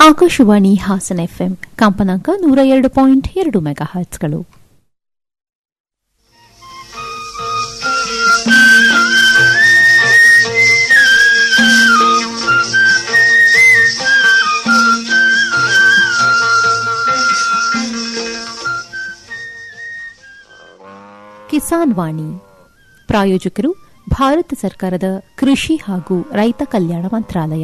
Akashvani Hassan FM ಕಂಪನಾಂಕ ನೂರ ಎರಡು ಪಾಯಿಂಟ್ ಎರಡು ಮೆಗಾ ಹರ್ಟ್ಸ್ಗಳು ಕಿಸಾನ್ ವಾಣಿ ಪ್ರಾಯೋಜಕರು ಭಾರತ ಸರ್ಕಾರದ ಕೃಷಿ ಹಾಗೂ ರೈತ ಕಲ್ಯಾಣ ಮಂತ್ರಾಲಯ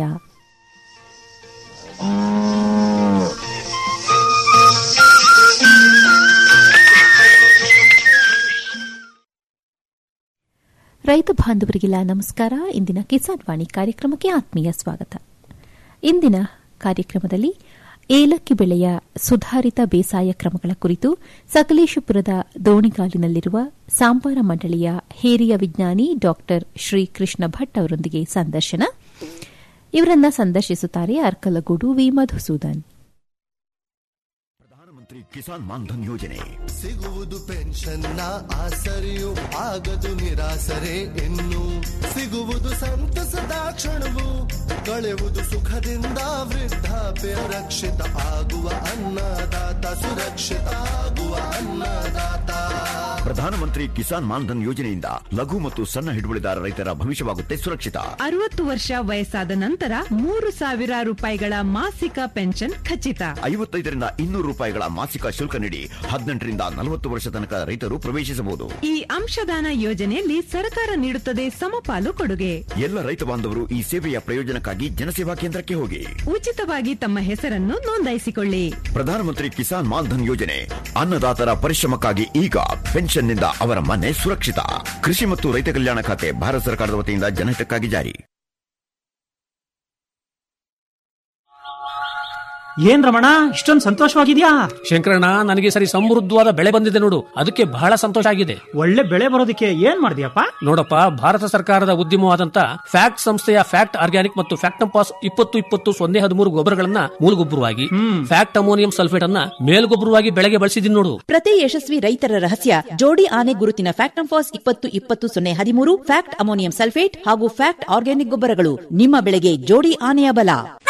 ರೈತ ಬಾಂಧವರಿಗೆಲ್ಲ ನಮಸ್ಕಾರ ಇಂದಿನ ಕಿಸಾನ್ ವಾಣಿ ಕಾರ್ಯಕ್ರಮಕ್ಕೆ ಆತ್ಮೀಯ ಸ್ವಾಗತ ಇಂದಿನ ಕಾರ್ಯಕ್ರಮದಲ್ಲಿ ಏಲಕ್ಕಿ ಬೆಳೆಯ ಸುಧಾರಿತ ಬೇಸಾಯ ಕ್ರಮಗಳ ಕುರಿತು ಸಕಲೇಶಪುರದ ದೋಣಿಗಾಲಿನಲ್ಲಿರುವ ಸಾಂಬಾರ ಮಂಡಳಿಯ ಹಿರಿಯ ವಿಜ್ಞಾನಿ ಡಾ ಶ್ರೀಕೃಷ್ಣ ಭಟ್ ಅವರೊಂದಿಗೆ ಸಂದರ್ಶನ ಇವರನ್ನ ಸಂದರ್ಶಿಸುತ್ತಾರೆ ಅರ್ಕಲಗೂಡು ವಿ ಮಧುಸೂದನ್ ಪ್ರಧಾನಮಂತ್ರಿ ಕಿಸಾನ್ ಮಾನ್ಧನ್ ಯೋಜನೆ ಸಿಗುವುದು ಪೆನ್ಷನ್ನ ಆಸರೆಯು ಆಗದು ನಿರಾಸರೆ ಇನ್ನು ಸಿಗುವುದು ಸಂತಸದ ಕ್ಷಣವು ಕಳೆಯುವುದು ಸುಖದಿಂದ ವೃದ್ಧಾಪ್ಯ ರಕ್ಷಿತ ಆಗುವ ಅನ್ನದಾತ ಸುರಕ್ಷಿತ ಆಗುವ ಅನ್ನದಾತ ಪ್ರಧಾನಮಂತ್ರಿ ಕಿಸಾನ್ ಮಾನ್ಧನ್ ಯೋಜನೆಯಿಂದ ಲಘು ಮತ್ತು ಸಣ್ಣ ಹಿಡುವಳಿದಾರ ರೈತರ ಭವಿಷ್ಯವಾಗುತ್ತೆ ಸುರಕ್ಷಿತ ಅರವತ್ತು ವರ್ಷ ವಯಸ್ಸಾದ ನಂತರ ಮೂರು ಸಾವಿರ ರೂಪಾಯಿಗಳ ಮಾಸಿಕ ಪೆನ್ಷನ್ ಖಚಿತ ಐವತ್ತೈದರಿಂದ ಇನ್ನೂರು ರೂಪಾಯಿಗಳ ಮಾಸಿಕ ಶುಲ್ಕ ನೀಡಿ ಹದಿನೆಂಟರಿಂದ ನಲವತ್ತು ವರ್ಷ ತನಕ ರೈತರು ಪ್ರವೇಶಿಸಬಹುದು ಈ ಅಂಶದಾನ ಯೋಜನೆಯಲ್ಲಿ ಸರ್ಕಾರ ನೀಡುತ್ತದೆ ಸಮಪಾಲು ಕೊಡುಗೆ ಎಲ್ಲ ರೈತ ಬಾಂಧವರು ಈ ಸೇವೆಯ ಪ್ರಯೋಜನಕ್ಕಾಗಿ ಜನಸೇವಾ ಕೇಂದ್ರಕ್ಕೆ ಹೋಗಿ ಉಚಿತವಾಗಿ ತಮ್ಮ ಹೆಸರನ್ನು ನೋಂದಾಯಿಸಿಕೊಳ್ಳಿ ಪ್ರಧಾನಮಂತ್ರಿ ಕಿಸಾನ್ ಮಾನ್ಧನ್ ಯೋಜನೆ ಅನ್ನದಾತರ ಪರಿಶ್ರಮಕ್ಕಾಗಿ ಈಗ ಪೆನ್ಷನ್ನಿಂದ ಅವರ ಮನೆ ಸುರಕ್ಷಿತ ಕೃಷಿ ಮತ್ತು ರೈತ ಕಲ್ಯಾಣ ಖಾತೆ ಭಾರತ ಸರ್ಕಾರದ ವತಿಯಿಂದ ಜನಹಿತಕ್ಕಾಗಿ ಜಾರಿ ಏನ್ ರಮಣ ಇಷ್ಟೊಂದು ಸಂತೋಷವಾಗಿದ್ಯಾ ಶಂಕರಣ್ಣ ನನಗೆ ಸರಿ ಸಮೃದ್ಧವಾದ ಬೆಳೆ ಬಂದಿದೆ ನೋಡು ಅದಕ್ಕೆ ಬಹಳ ಸಂತೋಷ ಆಗಿದೆ ಒಳ್ಳೆ ಬೆಳೆ ಬರೋದಕ್ಕೆ ಏನ್ ಮಾಡಿದ್ಯಪ್ಪ ನೋಡಪ್ಪ ಭಾರತ ಸರ್ಕಾರದ ಉದ್ಯಮವಾದಂತ ಫ್ಯಾಕ್ಟ್ ಸಂಸ್ಥೆಯ ಫ್ಯಾಕ್ಟ್ ಆರ್ಗ್ಯಾನಿಕ್ ಮತ್ತು ಫ್ಯಾಕ್ಟಂಪಾಸ್ ಇಪ್ಪತ್ತು ಇಪ್ಪತ್ತು ಸೊನ್ನೆ ಹದಿಮೂರು ಗೊಬ್ಬರಗಳನ್ನ ಮೂಲಗೊಬ್ಬರವಾಗಿ ಫ್ಯಾಕ್ಟ್ ಅಮೋನಿಯಂ ಸಲ್ಫೇಟ್ ಅನ್ನ ಮೇಲ್ಗೊಬ್ಬರವಾಗಿ ಬೆಳೆಗೆ ಬಳಸಿದೀನಿ ನೋಡು ಪ್ರತಿ ಯಶಸ್ವಿ ರೈತರ ರಹಸ್ಯ ಜೋಡಿ ಆನೆ ಗುರುತಿನ ಫ್ಯಾಕ್ಟಂಫಾಸ್ ಇಪ್ಪತ್ತು ಇಪ್ಪತ್ತು ಸೊನ್ನೆ ಹದಿಮೂರು ಫ್ಯಾಕ್ಟ್ ಅಮೋನಿಯಂ ಸಲ್ಫೇಟ್ ಹಾಗೂ ಫ್ಯಾಕ್ಟ್ ಆರ್ಗ್ಯಾನಿಕ್ ಗೊಬ್ಬರಗಳು ನಿಮ್ಮ ಬೆಳೆಗೆ ಜೋಡಿ ಆನೆಯ ಬಲ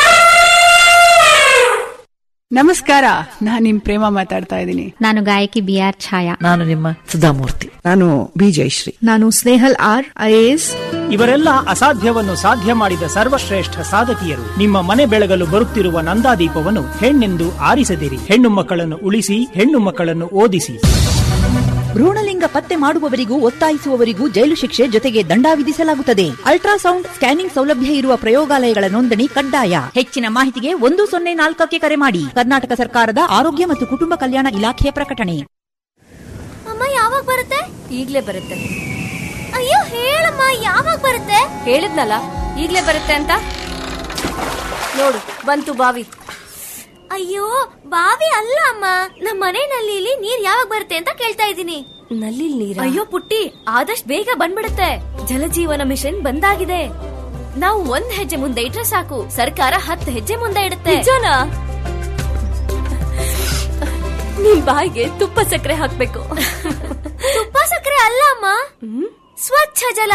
ನಮಸ್ಕಾರ ನಾನ್ ನಿಮ್ ಪ್ರೇಮ ಮಾತಾಡ್ತಾ ಇದ್ದೀನಿ ನಾನು ಗಾಯಕಿ ಬಿ ಆರ್ ಛಾಯಾ ನಾನು ನಿಮ್ಮ ಸುಧಾಮೂರ್ತಿ ನಾನು ಬಿ ಜಯಶ್ರೀ ನಾನು ಸ್ನೇಹಲ್ ಆರ್ ಐಎಎಸ್ ಇವರೆಲ್ಲ ಅಸಾಧ್ಯವನ್ನು ಸಾಧ್ಯ ಮಾಡಿದ ಸರ್ವಶ್ರೇಷ್ಠ ಸಾಧಕಿಯರು ನಿಮ್ಮ ಮನೆ ಬೆಳಗಲು ಬರುತ್ತಿರುವ ನಂದಾದೀಪವನ್ನು ಹೆಣ್ಣೆಂದು ಆರಿಸದಿರಿ ಹೆಣ್ಣು ಮಕ್ಕಳನ್ನು ಉಳಿಸಿ ಹೆಣ್ಣು ಮಕ್ಕಳನ್ನು ಓದಿಸಿ ಭ್ರೂಣಲಿಂಗ ಪತ್ತೆ ಮಾಡುವವರಿಗೂ ಒತ್ತಾಯಿಸುವವರಿಗೂ ಜೈಲು ಶಿಕ್ಷೆ ಜೊತೆಗೆ ದಂಡ ವಿಧಿಸಲಾಗುತ್ತದೆ ಅಲ್ಟ್ರಾಸೌಂಡ್ ಸ್ಕ್ಯಾನಿಂಗ್ ಸೌಲಭ್ಯ ಇರುವ ಪ್ರಯೋಗಾಲಯಗಳ ನೋಂದಣಿ ಕಡ್ಡಾಯ ಹೆಚ್ಚಿನ ಮಾಹಿತಿಗೆ ಒಂದು ಸೊನ್ನೆ ನಾಲ್ಕಕ್ಕೆ ಕರೆ ಮಾಡಿ ಕರ್ನಾಟಕ ಸರ್ಕಾರದ ಆರೋಗ್ಯ ಮತ್ತು ಕುಟುಂಬ ಕಲ್ಯಾಣ ಇಲಾಖೆಯ ಪ್ರಕಟಣೆ ಅಮ್ಮ ಯಾವಾಗ ಬರುತ್ತೆ ಈಗ್ಲೇ ಬರುತ್ತೆ ಅಯ್ಯೋ ಹೇಳಮ್ಮ ಯಾವಾಗ ಬರುತ್ತೆ ಹೇಳಿದ್ನಲ್ಲ ಈಗ್ಲೇ ಬರುತ್ತೆ ಅಂತ ನೋಡು ಬಂತು ಬಾವಿ ಅಯ್ಯೋ ಬಾವಿ ಅಲ್ಲ ಅಮ್ಮ ನಮ್ಮ ಮನೆ ನಲ್ಲಿಲಿ ನೀರ್ ಯಾವಾಗ ಬರುತ್ತೆ ಅಂತ ಕೇಳ್ತಾ ಇದ್ದೀನಿ ನಲ್ಲಿ ನೀರ್ ಅಯ್ಯೋ ಪುಟ್ಟಿ ಆದಷ್ಟು ಬೇಗ ಬಂದ್ಬಿಡುತ್ತೆ ಜಲಜೀವನ ಮಿಷನ್ ಬಂದಾಗಿದೆ ನಾವು ಒಂದ್ ಹೆಜ್ಜೆ ಮುಂದೆ ಇಟ್ರೆ ಸಾಕು ಸರ್ಕಾರ ಹತ್ತು ಹೆಜ್ಜೆ ಮುಂದೆ ಇಡುತ್ತೆ ನಿಜನಾ ನಿಮ್ ಬಾಯಿಗೆ ತುಪ್ಪ ಸಕ್ಕರೆ ಹಾಕ್ಬೇಕು ತುಪ್ಪ ಸಕ್ಕರೆ ಅಲ್ಲ ಅಮ್ಮ ಸ್ವಚ್ಛ ಜಲ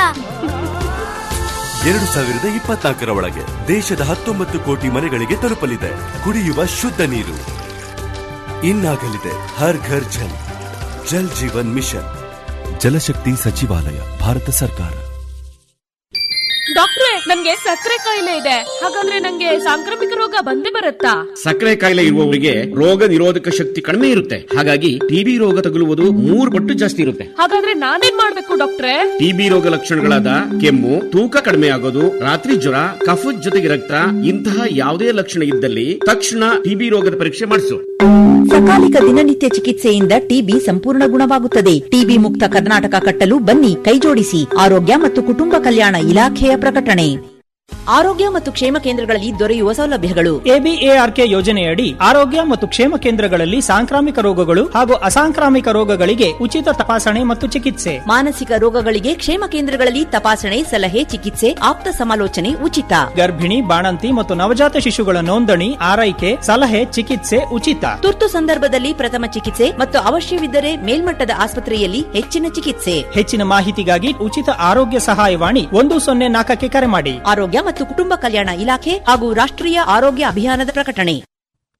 ಎರಡು ಸಾವಿರದ ಇಪ್ಪತ್ನಾಲ್ಕರ ಒಳಗೆ ದೇಶದ ಹತ್ತೊಂಬತ್ತು ಕೋಟಿ ಮನೆಗಳಿಗೆ ತಲುಪಲಿದೆ ಕುಡಿಯುವ ಶುದ್ಧ ನೀರು ಇನ್ನಾಗಲಿದೆ ಹರ್ ಘರ್ ಜಲ್ ಜಲ್ ಜೀವನ್ ಮಿಷನ್ ಜಲಶಕ್ತಿ ಸಚಿವಾಲಯ ಭಾರತ ಸರ್ಕಾರ ಡಾಕ್ಟ್ರೆ ನನ್ಗೆ ಸಕ್ಕರೆ ಕಾಯಿಲೆ ಇದೆ ಹಾಗಂದ್ರೆ ನಂಗೆ ಸಾಂಕ್ರಾಮಿಕ ರೋಗ ಬಂದೇ ಬರುತ್ತಾ ಸಕ್ಕರೆ ಕಾಯಿಲೆ ಇರುವವರಿಗೆ ರೋಗ ನಿರೋಧಕ ಶಕ್ತಿ ಕಡಿಮೆ ಇರುತ್ತೆ ಹಾಗಾಗಿ ಟಿಬಿ ರೋಗ ತಗುಲುವುದು ಮೂರು ಪಟ್ಟು ಜಾಸ್ತಿ ಇರುತ್ತೆ ಹಾಗಾದ್ರೆ ನಾನೇನ್ ಮಾಡ್ಬೇಕು ಡಾಕ್ಟ್ರೆ ಟಿಬಿ ರೋಗ ಲಕ್ಷಣಗಳಾದ ಕೆಮ್ಮು ತೂಕ ಕಡಿಮೆ ಆಗೋದು ರಾತ್ರಿ ಜ್ವರ ಕಫದ ಜೊತೆಗೆ ರಕ್ತ ಇಂತಹ ಯಾವುದೇ ಲಕ್ಷಣ ಇದ್ದಲ್ಲಿ ತಕ್ಷಣ ಟಿಬಿ ರೋಗದ ಪರೀಕ್ಷೆ ಮಾಡಿಸು ಸಕಾಲಿಕ ದಿನನಿತ್ಯ ಚಿಕಿತ್ಸೆಯಿಂದ ಟಿಬಿ ಸಂಪೂರ್ಣ ಗುಣವಾಗುತ್ತದೆ ಟಿಬಿ ಮುಕ್ತ ಕರ್ನಾಟಕ ಕಟ್ಟಲು ಬನ್ನಿ ಕೈಜೋಡಿಸಿ ಆರೋಗ್ಯ ಮತ್ತು ಕುಟುಂಬ ಕಲ್ಯಾಣ ಇಲಾಖೆಯ ಪ್ರಕಟಣೆ ಆರೋಗ್ಯ ಮತ್ತು ಕ್ಷೇಮ ಕೇಂದ್ರಗಳಲ್ಲಿ ದೊರೆಯುವ ಸೌಲಭ್ಯಗಳು ಎಬಿಎಆರ್ಕೆ ಯೋಜನೆಯಡಿ ಆರೋಗ್ಯ ಮತ್ತು ಕ್ಷೇಮ ಕೇಂದ್ರಗಳಲ್ಲಿ ಸಾಂಕ್ರಾಮಿಕ ರೋಗಗಳು ಹಾಗೂ ಅಸಾಂಕ್ರಾಮಿಕ ರೋಗಗಳಿಗೆ ಉಚಿತ ತಪಾಸಣೆ ಮತ್ತು ಚಿಕಿತ್ಸೆ ಮಾನಸಿಕ ರೋಗಗಳಿಗೆ ಕ್ಷೇಮ ಕೇಂದ್ರಗಳಲ್ಲಿ ತಪಾಸಣೆ ಸಲಹೆ ಚಿಕಿತ್ಸೆ ಆಪ್ತ ಸಮಾಲೋಚನೆ ಉಚಿತ ಗರ್ಭಿಣಿ ಬಾಣಂತಿ ಮತ್ತು ನವಜಾತ ಶಿಶುಗಳ ನೋಂದಣಿ ಆರೈಕೆ ಸಲಹೆ ಚಿಕಿತ್ಸೆ ಉಚಿತ ತುರ್ತು ಸಂದರ್ಭದಲ್ಲಿ ಪ್ರಥಮ ಚಿಕಿತ್ಸೆ ಮತ್ತು ಅವಶ್ಯವಿದ್ದರೆ ಮೇಲ್ಮಟ್ಟದ ಆಸ್ಪತ್ರೆಯಲ್ಲಿ ಹೆಚ್ಚಿನ ಚಿಕಿತ್ಸೆ ಹೆಚ್ಚಿನ ಮಾಹಿತಿಗಾಗಿ ಉಚಿತ ಆರೋಗ್ಯ ಸಹಾಯವಾಣಿ ಒಂದು ಸೊನ್ನೆ ನಾಲ್ಕಕ್ಕೆ ಕರೆ ಮಾಡಿ ಆರೋಗ್ಯ ಮತ್ತು ಕುಟುಂಬ ಕಲ್ಯಾಣ ಇಲಾಖೆ ಹಾಗೂ ರಾಷ್ಟ್ರೀಯ ಆರೋಗ್ಯ ಅಭಿಯಾನದ ಪ್ರಕಟಣೆ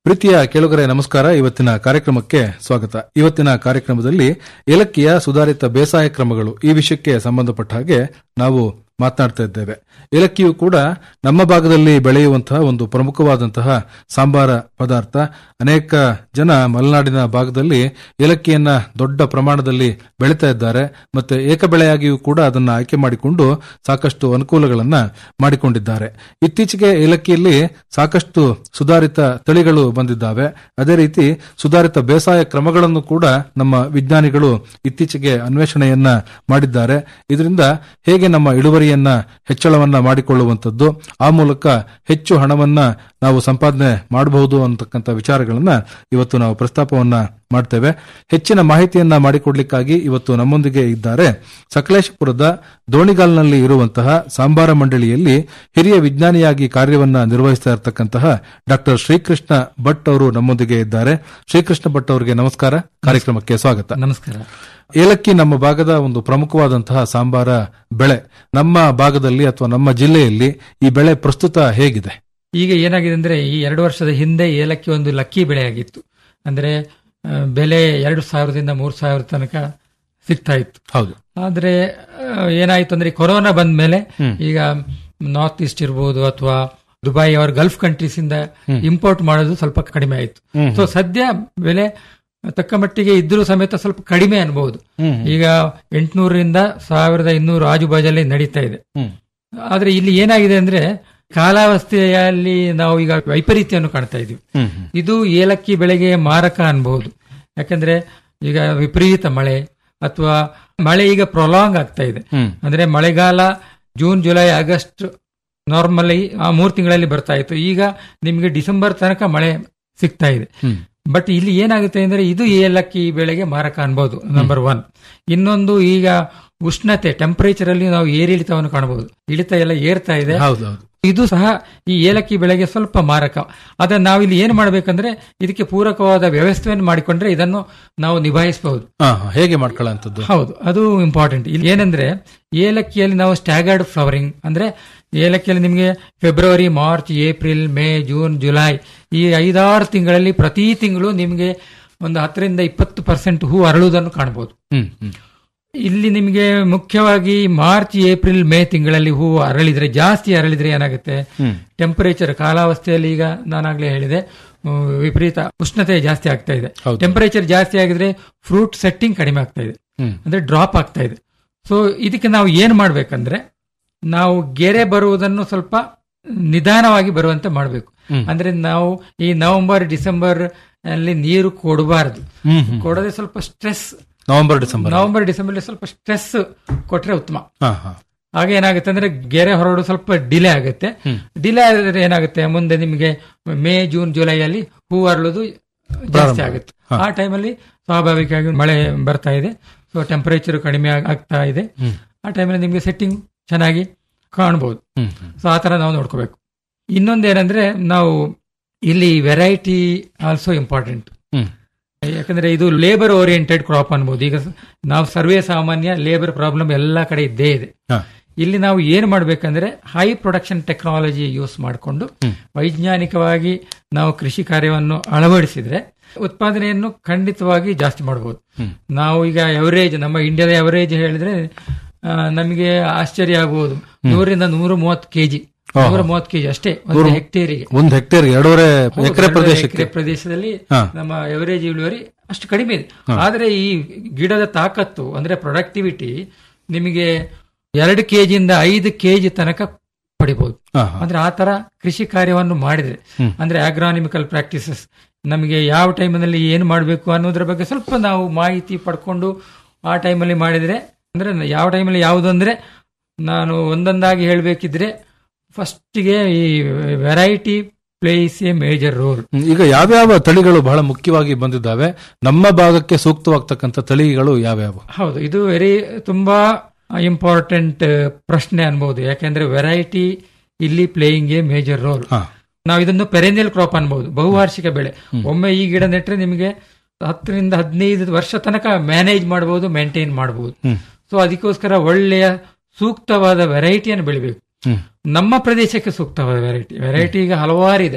ಪ್ರೀತಿಯ ಕೇಳುಗರೆ ನಮಸ್ಕಾರ ಇವತ್ತಿನ ಕಾರ್ಯಕ್ರಮಕ್ಕೆ ಸ್ವಾಗತ ಇವತ್ತಿನ ಕಾರ್ಯಕ್ರಮದಲ್ಲಿ ಏಲಕ್ಕಿಯ ಸುಧಾರಿತ ಬೇಸಾಯ ಕ್ರಮಗಳು ಈ ವಿಷಯಕ್ಕೆ ಸಂಬಂಧಪಟ್ಟ ಹಾಗೆ ನಾವು ಮಾತನಾಡ್ತಾ ಇದ್ದೇವೆ ಏಲಕ್ಕಿಯು ಕೂಡ ನಮ್ಮ ಭಾಗದಲ್ಲಿ ಬೆಳೆಯುವಂತಹ ಒಂದು ಪ್ರಮುಖವಾದಂತಹ ಸಾಂಬಾರ ಪದಾರ್ಥ ಅನೇಕ ಜನ ಮಲೆನಾಡಿನ ಭಾಗದಲ್ಲಿ ಏಲಕ್ಕಿಯನ್ನ ದೊಡ್ಡ ಪ್ರಮಾಣದಲ್ಲಿ ಬೆಳೀತಾ ಇದ್ದಾರೆ ಮತ್ತೆ ಏಕಬೆಳೆಯಾಗಿಯೂ ಕೂಡ ಅದನ್ನ ಆಯ್ಕೆ ಮಾಡಿಕೊಂಡು ಸಾಕಷ್ಟು ಅನುಕೂಲಗಳನ್ನ ಮಾಡಿಕೊಂಡಿದ್ದಾರೆ ಇತ್ತೀಚೆಗೆ ಏಲಕ್ಕಿಯಲ್ಲಿ ಸಾಕಷ್ಟು ಸುಧಾರಿತ ತಳಿಗಳು ಬಂದಿದ್ದಾವೆ ಅದೇ ರೀತಿ ಸುಧಾರಿತ ಬೇಸಾಯ ಕ್ರಮಗಳನ್ನು ಕೂಡ ನಮ್ಮ ವಿಜ್ಞಾನಿಗಳು ಇತ್ತೀಚೆಗೆ ಅನ್ವೇಷಣೆಯನ್ನ ಮಾಡಿದ್ದಾರೆ ಇದರಿಂದ ಹೇಗೆ ನಮ್ಮ ಇಳುವರಿಯನ್ನ ಹೆಚ್ಚಳವನ್ನ ಮಾಡಿಕೊಳ್ಳುವಂಥದ್ದು ಆ ಮೂಲಕ ಹೆಚ್ಚು ಹಣವನ್ನ ನಾವು ಸಂಪಾದನೆ ಮಾಡಬಹುದು ಅಂತಕ್ಕಂಥ ವಿಚಾರಗಳನ್ನ ಇವತ್ತು ನಾವು ಪ್ರಸ್ತಾಪವನ್ನ ಮಾಡ್ತೇವೆ ಹೆಚ್ಚಿನ ಮಾಹಿತಿಯನ್ನ ಮಾಡಿಕೊಡ್ಲಿಕ್ಕಾಗಿ ಇವತ್ತು ನಮ್ಮೊಂದಿಗೆ ಇದ್ದಾರೆ ಸಕಲೇಶಪುರದ ದೋಣಿಗಾಲ್ನಲ್ಲಿ ಇರುವಂತಹ ಸಾಂಬಾರ ಮಂಡಳಿಯಲ್ಲಿ ಹಿರಿಯ ವಿಜ್ಞಾನಿಯಾಗಿ ಕಾರ್ಯವನ್ನ ನಿರ್ವಹಿಸ್ತಾ ಇರತಕ್ಕಂತಹ ಡಾಕ್ಟರ್ ಶ್ರೀಕೃಷ್ಣ ಭಟ್ ಅವರು ನಮ್ಮೊಂದಿಗೆ ಇದ್ದಾರೆ ಶ್ರೀಕೃಷ್ಣ ಭಟ್ ಅವರಿಗೆ ನಮಸ್ಕಾರ ಕಾರ್ಯಕ್ರಮಕ್ಕೆ ಸ್ವಾಗತ ನಮಸ್ಕಾರ ಏಲಕ್ಕಿ ನಮ್ಮ ಭಾಗದ ಒಂದು ಪ್ರಮುಖವಾದಂತಹ ಸಾಂಬಾರ ಬೆಳೆ ನಮ್ಮ ಭಾಗದಲ್ಲಿ ಅಥವಾ ನಮ್ಮ ಜಿಲ್ಲೆಯಲ್ಲಿ ಈ ಬೆಳೆ ಪ್ರಸ್ತುತ ಹೇಗಿದೆ ಈಗ ಏನಾಗಿದೆ ಅಂದ್ರೆ ಈ ಎರಡು ವರ್ಷದ ಹಿಂದೆ ಏಲಕ್ಕಿ ಒಂದು ಲಕ್ಕಿ ಬೆಳೆ ಆಗಿತ್ತು ಅಂದ್ರೆ ಆ, ಬೆಲೆ ಎರಡು ಸಾವಿರದಿಂದ ಮೂರು ಸಾವಿರ ತನಕ ಸಿಗ್ತಾ ಇತ್ತು ಹೌದು ಆದ್ರೆ ಆ, ಏನಾಯ್ತು ಅಂದ್ರೆ ಈ ಕೊರೋನಾ ಬಂದ ಮೇಲೆ ಹ್ಮ್. ಈಗ ನಾರ್ತ್ ಈಸ್ಟ್ ಇರ್ಬೋದು ಅಥವಾ ದುಬೈ ಅವರ ಗಲ್ಫ್ ಕಂಟ್ರೀಸ್ ಇಂದ ಹ್ಮ್. ಇಂಪೋರ್ಟ್ ಮಾಡೋದು ಸ್ವಲ್ಪ ಕಡಿಮೆ ಆಯ್ತು ಹ್ಮ್. ಸೊ ಸದ್ಯ ಬೆಲೆ ತಕ್ಕ ಮಟ್ಟಿಗೆ ಇದ್ರೂ ಸಮೇತ ಸ್ವಲ್ಪ ಕಡಿಮೆ ಅನ್ಬಹುದು ಹ್ಮ್. ಈಗ ಎಂಟುನೂರರಿಂದ ಸಾವಿರದ ಇನ್ನೂರು ಆಜುಬಾಜಲ್ಲಿ ನಡೀತಾ ಇದೆ ಹ್ಮ್. ಆದ್ರೆ ಇಲ್ಲಿ ಏನಾಗಿದೆ ಅಂದ್ರೆ ಕಾಲಾವಸ್ಥೆಯಲ್ಲಿ ನಾವು ಈಗ ವೈಪರೀತ್ಯವನ್ನು ಕಾಣ್ತಾ ಇದೀವಿ ಹ್ಮ್. ಇದು ಏಲಕ್ಕಿ ಬೆಳೆಗೆ ಮಾರಕ ಅನ್ಬಹುದು ಯಾಕಂದ್ರೆ ಈಗ ವಿಪರೀತ ಮಳೆ ಅಥವಾ ಮಳೆ ಈಗ ಪ್ರೊಲಾಂಗ್ ಆಗ್ತಾ ಇದೆ ಹ್ಮ್. ಅಂದ್ರೆ ಮಳೆಗಾಲ ಜೂನ್ ಜುಲೈ ಆಗಸ್ಟ್ ನಾರ್ಮಲಿ ಆ ಮೂರ್ ತಿಂಗಳಲ್ಲಿ ಬರ್ತಾ ಇತ್ತು ಈಗ ನಿಮ್ಗೆ ಡಿಸೆಂಬರ್ ತನಕ ಮಳೆ ಸಿಗ್ತಾ ಇದೆ ಹ್ಮ್. ಬಟ್ ಇಲ್ಲಿ ಏನಾಗುತ್ತೆ ಅಂದ್ರೆ ಇದು ಏಲಕ್ಕಿ ಬೆಳೆಗೆ ಮಾರಕ ಅನ್ಬೋದು ನಂಬರ್ ಒನ್ ಇನ್ನೊಂದು ಈಗ ಉಷ್ಣತೆ ಟೆಂಪರೇಚರ್ ಅಲ್ಲಿ ನಾವು ಏರಿಳಿತವನ್ನು ಕಾಣಬಹುದು ಇಳಿತ ಎಲ್ಲ ಏರ್ತಾ ಇದೆ ಹೌದು ಹೌದು ಇದು ಸಹ ಈ ಏಲಕ್ಕಿ ಬೆಳೆಗೆ ಸ್ವಲ್ಪ ಮಾರಕ ಅದನ್ನ ನಾವು ಇಲ್ಲಿ ಏನು ಮಾಡಬೇಕಂದ್ರೆ ಇದಕ್ಕೆ ಪೂರಕವಾದ ವ್ಯವಸ್ಥೆಯನ್ನು ಮಾಡಿಕೊಂಡ್ರೆ ಇದನ್ನು ನಾವು ನಿಭಾಯಿಸಬಹುದು ಹಾ, ಹಾ. ಹೇಗೆ ಮಾಡ್ಕೊಳ್ಳುವಂಥದ್ದು ಹೌದು ಅದು ಇಂಪಾರ್ಟೆಂಟ್ ಇಲ್ಲಿ ಏನಂದ್ರೆ ಏಲಕ್ಕಿಯಲ್ಲಿ ನಾವು ಸ್ಟ್ಯಾಗರ್ಡ್ ಫ್ಲವರಿಂಗ್ ಅಂದ್ರೆ ಏಲಕ್ಕಿಯಲ್ಲಿ ನಿಮಗೆ February March April May June July ಈ ಐದಾರು ತಿಂಗಳಲ್ಲಿ ಪ್ರತಿ ತಿಂಗಳು ನಿಮಗೆ ಒಂದು ಹತ್ತರಿಂದ ಇಪ್ಪತ್ತು ಪರ್ಸೆಂಟ್ ಹೂ ಅರಳುವುದನ್ನು ಕಾಣಬಹುದು ಹ್ಮ್ ಹ್ಮ್ ಇಲ್ಲಿ ನಿಮಗೆ ಮುಖ್ಯವಾಗಿ ಮಾರ್ಚ್ ಏಪ್ರಿಲ್ ಮೇ ತಿಂಗಳಲ್ಲಿ ಹೂ ಅರಳಿದ್ರೆ ಜಾಸ್ತಿ ಅರಳಿದ್ರೆ ಏನಾಗುತ್ತೆ ಹ್ಮ್. ಟೆಂಪರೇಚರ್ ಕಾಲಾವಸ್ಥೆಯಲ್ಲಿ ಈಗ ನಾನಾಗ್ಲೇ ಹೇಳಿದೆ ಉಮ್, ವಿಪರೀತ ಉಷ್ಣತೆ ಜಾಸ್ತಿ ಆಗ್ತಾ ಇದೆ ಹೌದು. ಟೆಂಪರೇಚರ್ ಜಾಸ್ತಿ ಆಗಿದ್ರೆ ಫ್ರೂಟ್ ಸೆಟ್ಟಿಂಗ್ ಕಡಿಮೆ ಆಗ್ತಾ ಇದೆ ಹ್ಮ್. ಅಂದ್ರೆ ಡ್ರಾಪ್ ಆಗ್ತಾ ಇದೆ ಸೊ ಇದಕ್ಕೆ ನಾವು ಏನ್ ಮಾಡ್ಬೇಕಂದ್ರೆ ನಾವು ಗೆರೆ ಬರುವುದನ್ನು ಸ್ವಲ್ಪ ನಿಧಾನವಾಗಿ ಬರುವಂತೆ ಮಾಡಬೇಕು ಹ್ಮ್. ಅಂದ್ರೆ ನಾವು ಈ ನವೆಂಬರ್ ಡಿಸೆಂಬರ್ ಅಲ್ಲಿ ನೀರು ಕೊಡಬಾರದು ಹ್ಮ್, ಹ್ಮ್. ಕೊಡದೆ ಸ್ವಲ್ಪ stress November December November December ಸ್ವಲ್ಪ ಸ್ಟ್ರೆಸ್ ಕೊಟ್ರೆ ಉತ್ತಮ ಹಾ ಹಾ ಆಗ ಏನಾಗುತ್ತೆ ಅಂದ್ರೆ ಗೆರೆ ಹೊರಡು ಸ್ವಲ್ಪ ಡಿಲೇ ಆಗುತ್ತೆ ಹ್ಮ್. ಡಿಲೇ ಆದ್ರೆ ಏನಾಗುತ್ತೆ ಮುಂದೆ ನಿಮಗೆ ಮೇ ಜೂನ್ ಜುಲೈ ಅಲ್ಲಿ ಹೂ ಅರಳೋದು ಜಾಸ್ತಿ ಪ್ರಾರಂಭ ಆಗುತ್ತೆ ಹಾ. ಆ ಟೈಮಲ್ಲಿ ಸ್ವಾಭಾವಿಕವಾಗಿ ಮಳೆ ಬರ್ತಾ ಇದೆ ಸೊ ಟೆಂಪರೇಚರ್ ಕಡಿಮೆ ಆಗ್- ಆಗ್ತಾ ಇದೆ ಹ್ಮ್. ಆ ಟೈಮಲ್ಲಿ ನಿಮಗೆ ಸೆಟ್ಟಿಂಗ್ ಚೆನ್ನಾಗಿ ಕಾಣಬಹುದು ಹ್ಮ್ ಸೊ ಆ ತರ ನಾವು ನೋಡ್ಕೋಬೇಕು ಇನ್ನೊಂದೇನಂದ್ರೆ ನಾವು ಇಲ್ಲಿ ವೆರೈಟಿ ಆಲ್ಸೋ ಇಂಪಾರ್ಟೆಂಟ್ ಹ್ಮ್. ಯಾಕಂದ್ರೆ ಇದು ಲೇಬರ್ ಓರಿಯೆಂಟೆಡ್ ಕ್ರಾಪ್ ಅನ್ಬೋದು ಈಗ ಸ- ನಾವು ಸರ್ವೇ ಸಾಮಾನ್ಯ ಲೇಬರ್ ಪ್ರಾಬ್ಲಮ್ ಎಲ್ಲ ಕಡೆ ಇದ್ದೇ ಇದೆ ಹಾ. ಇಲ್ಲಿ ನಾವು ಏನು ಮಾಡಬೇಕಂದ್ರೆ ಹೈ ಪ್ರೊಡಕ್ಷನ್ ಟೆಕ್ನಾಲಜಿ ಯೂಸ್ ಮಾಡಿಕೊಂಡು ಹ್ಮ್. ವೈಜ್ಞಾನಿಕವಾಗಿ ನಾವು ಕೃಷಿ ಕಾರ್ಯವನ್ನು ಅಳವಡಿಸಿದ್ರೆ ಉತ್ಪಾದನೆಯನ್ನು ಖಂಡಿತವಾಗಿ ಜಾಸ್ತಿ ಮಾಡಬಹುದು ಹ್ಮ್. ನಾವು ಈಗ ಎವರೇಜ್ ನಮ್ಮ ಇಂಡಿಯಾದ ಎವರೇಜ್ ಹೇಳಿದ್ರೆ ಆ, ನಮಗೆ ಆಶ್ಚರ್ಯ ಆಗಬಹುದು ನೂರಿಂದ ನೂರ ಮೂವತ್ತು ಕೆಜಿ ಓಹೋ. ನೂರ ಮೂವತ್ತು ಕೆಜಿ ಅಷ್ಟೇ ಒಂದು ನೂರು- ಹೆಕ್ಟೇರಿಗೆ ಒಂದು ಹೆಕ್ಟೇರ್ ಎರಡೂವರೆ ಹೌದು, ಎಕರೆ ಎರಡೂವರೆ ಪ್ರದೇಶಕ್ಕೆ ಎಕರೆ ಪ್ರದೇಶದಲ್ಲಿ ಹಾ. ನಮ್ಮ ಎವರೇಜ್ ಇಳುವರಿ ಅಷ್ಟು ಕಡಿಮೆ ಇದೆ ಹಾ. ಆದ್ರೆ ಈ ಗಿಡದ ತಾಕತ್ತು ಅಂದ್ರೆ ಪ್ರೊಡಕ್ಟಿವಿಟಿ ನಿಮಗೆ ಎರಡು ಕೆಜಿಯಿಂದ ಐದು ಕೆಜಿ ತನಕ ಪಡಿಬಹುದು ಹಾ, ಹಾ. ಅಂದ್ರೆ ಆ ತರ ಕೃಷಿ ಕಾರ್ಯವನ್ನು ಮಾಡಿದ್ರೆ ಹ್ಮ್. ಅಂದ್ರೆ ಆಗ್ರಾನಿಮಿಕಲ್ ಪ್ರಾಕ್ಟೀಸಸ್ ನಮಗೆ ಯಾವ ಟೈಮಿನಲ್ಲಿ ಏನು ಮಾಡಬೇಕು ಅನ್ನೋದ್ರ ಬಗ್ಗೆ ಸ್ವಲ್ಪ ನಾವು ಮಾಹಿತಿ ಪಡ್ಕೊಂಡು ಆ ಟೈಮಲ್ಲಿ ಮಾಡಿದ್ರೆ ಅಂದ್ರೆ ಯಾವ ಟೈಮಲ್ಲಿ ಯಾವುದು ಅಂದ್ರೆ ನಾನು ಒಂದೊಂದಾಗಿ ಹೇಳಬೇಕಿದ್ರೆ ಫಸ್ಟಿಗೆ ಈ variety plays a major role ಹ್ಮ್. ಈಗ ಯಾವ್ಯಾವ ತಳಿಗಳು ಬಹಳ ಮುಖ್ಯವಾಗಿ ಬಂದಿದ್ದಾವೆ ನಮ್ಮ ಭಾಗಕ್ಕೆ ಸೂಕ್ತವಾಗ್ತಕ್ಕಂಥ ತಳಿಗಳು ಯಾವ್ಯಾವ ಹೌದು ಇದು ವೆರಿ ತುಂಬಾ ಇಂಪಾರ್ಟೆಂಟ್ ಪ್ರಶ್ನೆ ಅನ್ಬಹುದು ಯಾಕೆಂದ್ರೆ ವೆರೈಟಿ ಇಲ್ಲಿ ಪ್ಲೇಯಿಂಗ್ ಎ ಮೇಜರ್ ರೋಲ್ ಹಾ. ನಾವು ಇದನ್ನು ಪೆರೆನಿಯಲ್ ಕ್ರಾಪ್ ಅನ್ಬಹುದು ಬಹುವಾರ್ಷಿಕ ಬೆಳೆ ಒಮ್ಮೆ ಈ ಗಿಡ ನೆಟ್ರೆ ನಿಮಗೆ ಹತ್ತರಿಂದ ಹದಿನೈದು ವರ್ಷ ತನಕ ಮ್ಯಾನೇಜ್ ಮಾಡಬಹುದು ಮೇಂಟೈನ್ ಮಾಡಬಹುದು ಹ್ಮ್. ಸೊ ಅದಕ್ಕೋಸ್ಕರ ಒಳ್ಳೆಯ ಸೂಕ್ತವಾದ ವೆರೈಟಿಯನ್ನು ಬೆಳಿಬೇಕು ಹ್ಮ್. ನಮ್ಮ ಪ್ರದೇಶಕ್ಕೆ ಸೂಕ್ತವಾದ ವೆರೈಟಿ ವೆರೈಟಿ ಈಗ ಹಲವಾರು ಇದೆ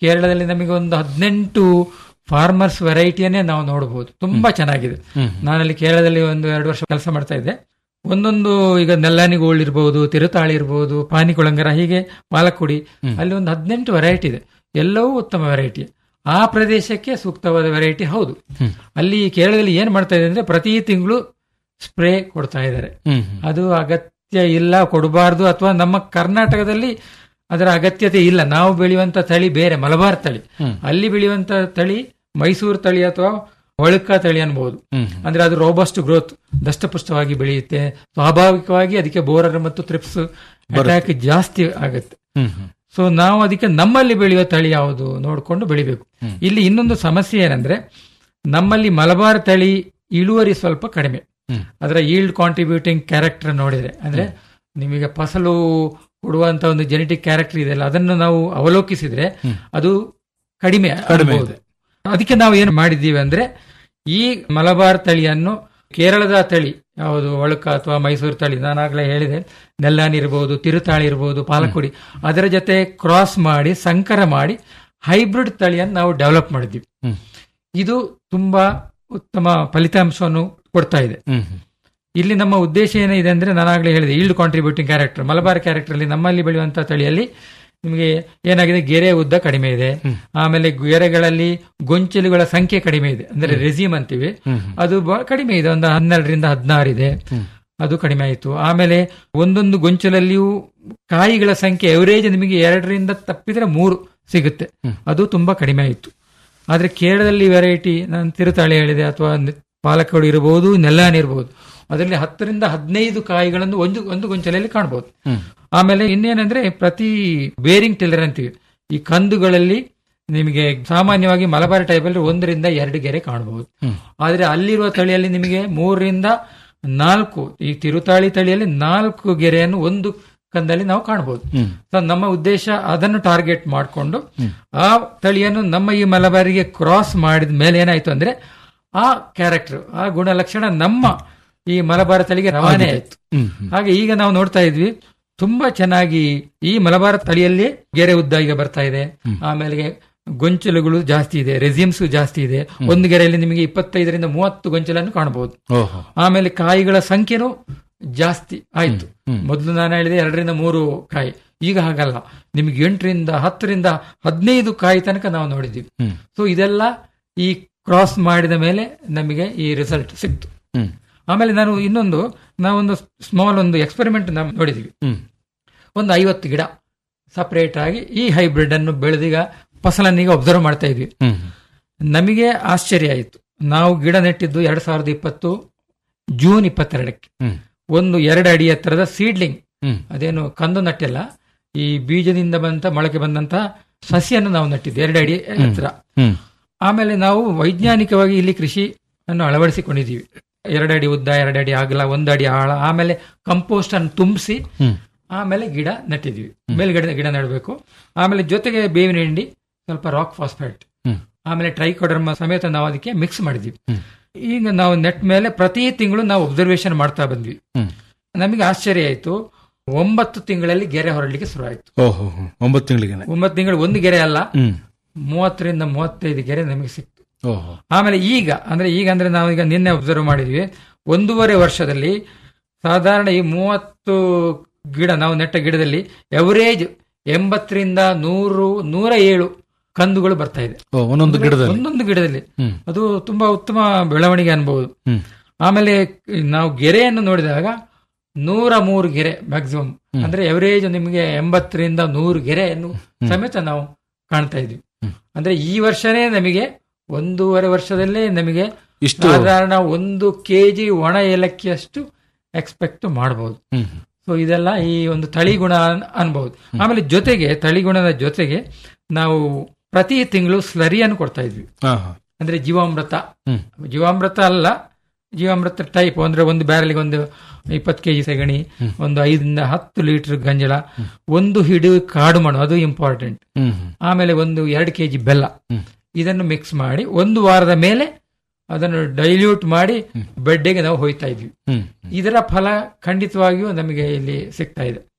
ಕೇರಳದಲ್ಲಿ ನಮಗೆ ಒಂದು ಹದಿನೆಂಟು ಫಾರ್ಮರ್ಸ್ ವೆರೈಟಿಯನ್ನೇ ನಾವು ನೋಡಬಹುದು ತುಂಬಾ ಚೆನ್ನಾಗಿದೆ ನಾನಲ್ಲಿ ಕೇರಳದಲ್ಲಿ ಒಂದು ಎರಡು ವರ್ಷ ಕೆಲಸ ಮಾಡ್ತಾ ಇದ್ದೆ ಒಂದೊಂದು ಈಗ ನೆಲ್ಲಾನಿಗೋಳ್ ಇರ್ಬೋದು ತಿರುತಾಳಿ ಇರ್ಬೋದು ಪಾನಿಕೊಳಂಗರ ಹೀಗೆ ಪಾಲಕುಡಿ ಅಲ್ಲಿ ಒಂದು ಹದಿನೆಂಟು ವೆರೈಟಿ ಇದೆ ಎಲ್ಲವೂ ಉತ್ತಮ ವೆರೈಟಿ ಆ ಪ್ರದೇಶಕ್ಕೆ ಸೂಕ್ತವಾದ ವೆರೈಟಿ ಹೌದು ಅಲ್ಲಿ ಕೇರಳದಲ್ಲಿ ಏನ್ ಮಾಡ್ತಾ ಇದೆ ಅಂದ್ರೆ ಪ್ರತಿ ತಿಂಗಳು ಸ್ಪ್ರೇ ಕೊಡ್ತಾ ಇದ್ದಾರೆ ಅದು ಅಗತ್ಯ ಇಲ್ಲ ಕೊಡಬಾರ್ದು ಅಥವಾ ನಮ್ಮ ಕರ್ನಾಟಕದಲ್ಲಿ ಅದರ ಅಗತ್ಯತೆ ಇಲ್ಲ ನಾವು ಬೆಳೆಯುವಂತ ತಳಿ ಬೇರೆ ಮಲಬಾರ್ ತಳಿ ಅಲ್ಲಿ ಬೆಳೆಯುವಂತ ತಳಿ ಮೈಸೂರು ತಳಿ ಅಥವಾ ಒಳಕ ತಳಿ ಅನ್ಬಹುದು ಅಂದ್ರೆ ಅದು ರೋಬಸ್ಟ್ ಗ್ರೋತ್ ದಷ್ಟಪುಷ್ಟವಾಗಿ ಬೆಳೆಯುತ್ತೆ ಸ್ವಾಭಾವಿಕವಾಗಿ ಅದಕ್ಕೆ ಬೋರರ್ ಮತ್ತು ತ್ರಿಪ್ಸ್ ಅಟ್ಯಾಕ್ ಜಾಸ್ತಿ ಆಗುತ್ತೆ ಸೊ ನಾವು ಅದಕ್ಕೆ ನಮ್ಮಲ್ಲಿ ಬೆಳೆಯುವ ತಳಿ ಯಾವುದು ನೋಡಿಕೊಂಡು ಬೆಳಿಬೇಕು ಇಲ್ಲಿ ಇನ್ನೊಂದು ಸಮಸ್ಯೆ ಏನಂದ್ರೆ ನಮ್ಮಲ್ಲಿ ಮಲಬಾರ್ ತಳಿ ಇಳುವರಿ ಸ್ವಲ್ಪ ಕಡಿಮೆ ಅದರ ಈಲ್ಡ್ ಕಾಂಟ್ರಿಬ್ಯೂಟಿಂಗ್ ಕ್ಯಾರೆಕ್ಟರ್ ನೋಡಿದ್ರೆ ಅಂದ್ರೆ ನಿಮಗೆ ಫಸಲು ಕೊಡುವಂತ ಒಂದು ಜೆನೆಟಿಕ್ ಕ್ಯಾರೆಕ್ಟರ್ ಇದೆಯಲ್ಲ ಅದನ್ನು ನಾವು ಅವಲೋಕಿಸಿದ್ರೆ ಅದು ಕಡಿಮೆ ಕಡಿಮೆ ಆಗಬಹುದು. ಅದಕ್ಕೆ ನಾವು ಏನು ಮಾಡಿದ್ದೀವಿ ಅಂದ್ರೆ ಈ ಮಲಬಾರ್ ತಳಿಯನ್ನು ಕೇರಳದ ತಳಿ ಯಾವುದು ಒಳಕ ಅಥವಾ ಮೈಸೂರು ತಳಿ ನಾನಾಗ್ಲೇ ಹೇಳಿದೆ ನೆಲ್ಲಾನಿ ಇರಬಹುದು ತಿರುತಾಳಿ ಇರಬಹುದು ಪಾಲಕುಡಿ ಅದರ ಜೊತೆ ಕ್ರಾಸ್ ಮಾಡಿ ಸಂಕರ ಮಾಡಿ ಹೈಬ್ರಿಡ್ ತಳಿಯನ್ನು ನಾವು ಡೆವಲಪ್ ಮಾಡಿದ್ದೀವಿ ಇದು ತುಂಬಾ ಉತ್ತಮ ಫಲಿತಾಂಶವನ್ನು ಕೊಡ್ತಾ ಇದೆ ಇಲ್ಲಿ ನಮ್ಮ ಉದ್ದೇಶ ಏನಿದೆ ಅಂದ್ರೆ ನಾನಾಗ್ಲೇ ಹೇಳಿದೆ yield contributing character Malabar character ಅಲ್ಲಿ ನಮ್ಮಲ್ಲಿ ಬೆಳೆಯುವಂತ ತಳಿಯಲ್ಲಿ ನಿಮಗೆ ಏನಾಗಿದೆ ಗೆರೆ ಉದ್ದ ಕಡಿಮೆ ಇದೆ ಆಮೇಲೆ ಗೆರೆಗಳಲ್ಲಿ ಗೊಂಚಲುಗಳ ಸಂಖ್ಯೆ ಕಡಿಮೆ ಇದೆ ಅಂದ್ರೆ ರೆಸಿಮ್ ಅಂತೀವಿ ಅದು ಬ- ಕಡಿಮೆ ಇದೆ ಒಂದು ಹನ್ನೆರಡರಿಂದ ಹದಿನಾರು ಇದೆ ಅದು ಕಡಿಮೆ ಆಯಿತು ಆಮೇಲೆ ಒಂದೊಂದು ಗೊಂಚಲಲ್ಲಿಯೂ ಕಾಯಿಗಳ ಸಂಖ್ಯೆ ಎವರೇಜ್ ನಿಮಗೆ ಎರಡರಿಂದ ತಪ್ಪಿದ್ರೆ ಮೂರು ಸಿಗುತ್ತೆ ಅದು ತುಂಬಾ ಕಡಿಮೆ ಆಯಿತು ಆದ್ರೆ ಕೇರಳದಲ್ಲಿ ವೆರೈಟಿ ನಾನು ತಿರುತಾಳಿ ಹೇಳಿದೆ ಅಥವಾ ನಿ- ಪಾಲಕೋಡು ಇರಬಹುದು ನೆಲ್ಲಾನಿ ಇರಬಹುದು ಅದರಲ್ಲಿ ಹತ್ತರಿಂದ ಹದಿನೈದು ಕಾಯಿಗಳನ್ನು ಒಂದು ಒಂದು ಗೊಂಚಲಲ್ಲಿ ಕಾಣಬಹುದು ಆಮೇಲೆ ಇನ್ನೇನಂದ್ರೆ ಪ್ರತಿ ಬೇರಿಂಗ್ ಟಿಲ್ಲರ್ ಅಂತೀವಿ ಈ ಕಂದುಗಳಲ್ಲಿ ನಿಮಗೆ ಸಾಮಾನ್ಯವಾಗಿ ಮಲಬಾರ್ ಟೈಪ್ ಅಲ್ಲಿ ಒಂದರಿಂದ ಎರಡು ಗೆರೆ ಕಾಣಬಹುದು ಆದ್ರೆ ಅಲ್ಲಿರುವ ತಳಿಯಲ್ಲಿ ನಿಮಗೆ ಮೂರರಿಂದ ನಾಲ್ಕು ಈ ತಿರುತಾಳಿ ತಳಿಯಲ್ಲಿ ನಾಲ್ಕು ಗೆರೆಯನ್ನು ಒಂದು ಕಂದಲ್ಲಿ ನಾವು ಕಾಣಬಹುದು ಸೊ ನಮ್ಮ ಉದ್ದೇಶ ಅದನ್ನು ಟಾರ್ಗೆಟ್ ಮಾಡಿಕೊಂಡು ಆ ತಳಿಯನ್ನು ನಮ್ಮ ಈ ಮಲಬಾರಿಗೆ ಕ್ರಾಸ್ ಮಾಡಿದ ಮೇಲೆ ಏನಾಯ್ತು ಅಂದ್ರೆ ಆ ಕ್ಯಾರೆಕ್ಟರ್ ಆ ಗುಣಲಕ್ಷಣ ನಮ್ಮ ಈ ಮಲಬಾರ ತಳಿಗೆ ರವಾನೆ ಆಯ್ತು ಹಾಗೆ ಈಗ ನಾವು ನೋಡ್ತಾ ಇದ್ವಿ ತುಂಬಾ ಚೆನ್ನಾಗಿ ಈ ಮಲಬಾರ ತಳಿಯಲ್ಲಿ ಗೆರೆ ಉದ್ದ ಈಗ ಬರ್ತಾ ಇದೆ ಆಮೇಲೆ ಗೊಂಚಲುಗಳು ಜಾಸ್ತಿ ಇದೆ ರೆಸಿಮ್ಸ್ ಜಾಸ್ತಿ ಇದೆ ಒಂದು ಗೆರೆಯಲ್ಲಿ ನಿಮಗೆ ಇಪ್ಪತ್ತೈದರಿಂದ ಮೂವತ್ತು ಗೊಂಚಲನ್ನು ಕಾಣಬಹುದು ಓಹೋ ಆಮೇಲೆ ಕಾಯಿಗಳ ಸಂಖ್ಯೆನೂ ಜಾಸ್ತಿ ಆಯ್ತು ಮೊದಲು ನಾನು ಹೇಳಿದೆ ಎರಡರಿಂದ ಮೂರು ಕಾಯಿ ಈಗ ಹಾಗಲ್ಲ ನಿಮ್ಗೆ ಎಂಟರಿಂದ ಹತ್ತರಿಂದ ಹದಿನೈದು ಕಾಯಿ ತನಕ ನಾವು ನೋಡಿದ್ದೀವಿ ಸೊ ಇದೆಲ್ಲ ಈ ಕ್ರಾಸ್ ಮಾಡಿದ ಮೇಲೆ ನಮಗೆ ಈ ರಿಸಲ್ಟ್ ಸಿಕ್ತು ಆಮೇಲೆ ನಾನು ಇನ್ನೊಂದು ನಾವೊಂದು ಸ್ಮಾಲ್ ಒಂದು ಎಕ್ಸ್ಪೆರಿಮೆಂಟ್ ನಾವು ನೋಡಿದ್ವಿ ಒಂದು ಐವತ್ತು ಗಿಡ ಸಪರೇಟ್ ಆಗಿ ಈ ಹೈಬ್ರಿಡ್ ಅನ್ನು ಬೆಳೆದೀಗ ಫಸಲನ್ನೀಗ ಒಬ್ಸರ್ವ್ ಮಾಡ್ತಾ ಇದ್ವಿ ನಮಗೆ ಆಶ್ಚರ್ಯ ಆಯಿತು ನಾವು ಗಿಡ ನೆಟ್ಟಿದ್ದು ಎರಡ್ ಸಾವಿರದ ಇಪ್ಪತ್ತು ಜೂನ್ ಇಪ್ಪತ್ತೆರಡಕ್ಕೆ ಒಂದು ಎರಡು ಅಡಿ ಎತ್ತರದ ಸೀಡ್ಲಿಂಗ್ ಅದೇನು ಕಂದು ನಟ್ಟಿಲ್ಲ ಈ ಬೀಜದಿಂದ ಬಂತ ಮೊಳಕೆ ಬಂದಂತ ಸಸಿಯನ್ನು ನಾವು ನಟ್ಟಿದ್ದು ಎರಡು ಅಡಿ ಎತ್ತರ ಆಮೇಲೆ ನಾವು ವೈಜ್ಞಾನಿಕವಾಗಿ ಇಲ್ಲಿ ಕೃಷಿ ಅನ್ನು ಅಳವಡಿಸಿಕೊಂಡಿದ್ದೀವಿ ಎರಡು ಅಡಿ ಉದ್ದ ಎರಡು ಅಡಿ ಆಗಲ ಒಂದು ಅಡಿ ಆಳ ಆಮೇಲೆ ಕಂಪೋಸ್ಟ್ ಅನ್ನು ತುಂಬಿಸಿ ಆಮೇಲೆ ಗಿಡ ನೆಟ್ಟಿದ್ವಿ ಮೇಲ್ಗಡೆ ಗಿಡ ನೆಡಬೇಕು ಆಮೇಲೆ ಜೊತೆಗೆ ಬೇವಿನ ಹಿಂಡಿ ಸ್ವಲ್ಪ ರಾಕ್ ಫಾಸ್ಫೇಟ್ ಆಮೇಲೆ ಟ್ರೈಕೋಡರ್ಮ ಸಮೇತ ನಾವು ಅದಕ್ಕೆ ಮಿಕ್ಸ್ ಮಾಡಿದ್ವಿ ಈಗ ನಾವು ನೆಟ್ ಮೇಲೆ ಪ್ರತಿ ತಿಂಗಳು ನಾವು ಒಬ್ಸರ್ವೇಷನ್ ಮಾಡ್ತಾ ಬಂದ್ವಿ ನಮಗೆ ಆಶ್ಚರ್ಯ ಆಯ್ತು ಒಂಬತ್ತು ತಿಂಗಳಲ್ಲಿ ಗೆರೆ ಹೊರಡ್ಲಿಕ್ಕೆ ಶುರು ಆಯ್ತು ಓಹೋ ಹೋ. ಒಂಬತ್ತು ತಿಂಗಳಿಗೆ ಒಂಬತ್ತು ತಿಂಗಳು ಒಂದು ಗೆರೆ ಅಲ್ಲ ಹ್ಮ್ ಮೂವತ್ತರಿಂದ ಮೂವತ್ತೈದು ಗೆರೆ ನಮಗೆ ಸಿಕ್ತು ಓಹೋ ಆಮೇಲೆ ಈಗ ಅಂದ್ರೆ ಈಗ ಅಂದ್ರೆ ನಾವು ಈಗ ನಿನ್ನೆ ಒಬ್ಸರ್ವ್ ಮಾಡಿದ್ವಿ ಒಂದೂವರೆ ವರ್ಷದಲ್ಲಿ ಸಾಧಾರಣ ಈ ಮೂವತ್ತು ಗಿಡ ನಾವು ನೆಟ್ಟ ಗಿಡದಲ್ಲಿ ಎವರೇಜ್ ಎಂಬತ್ತರಿಂದ ನೂರು ನೂರ ಏಳು ಕಂದುಗಳು ಬರ್ತಾ ಇದೆ ಓ ಒಂದೊಂದು ಗಿಡದಲ್ಲಿ ಒಂದೊಂದು ಗಿಡದಲ್ಲಿ ಹ್ಮ್. ಅದು ತುಂಬಾ ಉತ್ತಮ ಬೆಳವಣಿಗೆ ಅನ್ಬಹುದು ಹ್ಮ್. ಆಮೇಲೆ ನಾವು ಗೆರೆಯನ್ನು ನೋಡಿದಾಗ ನೂರ ಮೂರು ಗೆರೆ ಮ್ಯಾಕ್ಸಿಮಮ್ ಅಂದ್ರೆ ಎವರೇಜ್ ನಿಮಗೆ ಎಂಬತ್ತರಿಂದ ನೂರು ಗೆರೆಯನ್ನು ಸಮೇತ ನಾವು ಕಾಣ್ತಾ ಇದ್ವಿ ಅಂದ್ರೆ ಈ ವರ್ಷನೇ ನಮಗೆ ಒಂದೂವರೆ ವರ್ಷದಲ್ಲೇ ನಮಗೆ ಇಷ್ಟು- ಸಾಧಾರಣ ಒಂದು ಕೆಜಿ ಒಣ ಏಲಕ್ಕಿಯಷ್ಟು ಎಕ್ಸ್ಪೆಕ್ಟ್ ಮಾಡಬಹುದು ಹ್ಮ್. ಸೊ ಇದೆಲ್ಲ ಈ ಒಂದು ತಳಿಗುಣ ಅನ್- ಅನ್ಬಹುದು ಆಮೇಲೆ ಜೊತೆಗೆ ತಳಿಗುಣದ ಜೊತೆಗೆ ನಾವು ಪ್ರತಿ ತಿಂಗಳು ಸ್ಲರಿಯನ್ನು ಕೊಡ್ತಾ ಇದ್ವಿ ಹಾ ಹಾ ಅಂದ್ರೆ ಜೀವಾಮೃತ ಹ್ಮ್. ಜೀವಾಮೃತ ಅಲ್ಲ ಜೀವಾಮೃತ ಟೈಪ್ ಅಂದ್ರೆ ಒಂದು ಬ್ಯಾರಲ್ಗೆ ಒಂದು ಇಪ್ಪತ್ತು ಕೆಜಿ ಸೆಗಣಿ ಒಂದು ಐದರಿಂದ ಹತ್ತು ಲೀಟರ್ ಗಂಜಲ ಒಂದು ಹಿಡಿ ಕಾಡು ಮಣ್ಣು ಅದು ಇಂಪಾರ್ಟೆಂಟ್ ಹ್ಮ್ ಆಮೇಲೆ ಒಂದು ಎರಡು ಕೆಜಿ ಬೆಲ್ಲ ಇದನ್ನು ಮಿಕ್ಸ್ ಮಾಡಿ ಒಂದು ವಾರದ ಮೇಲೆ ಅದನ್ನು ಡೈಲ್ಯೂಟ್ ಮಾಡಿ ಬೆಡ್ಡೆಗೆ ನಾವು ಹೋಯ್ತಾ ಇದ್ವಿ ಹ್ಮ್ ಇದರ ಫಲ ಖಂಡಿತವಾಗಿಯೂ ನಮಗೆ ಇಲ್ಲಿ ಸಿಗ್ತಾ ಇದೆ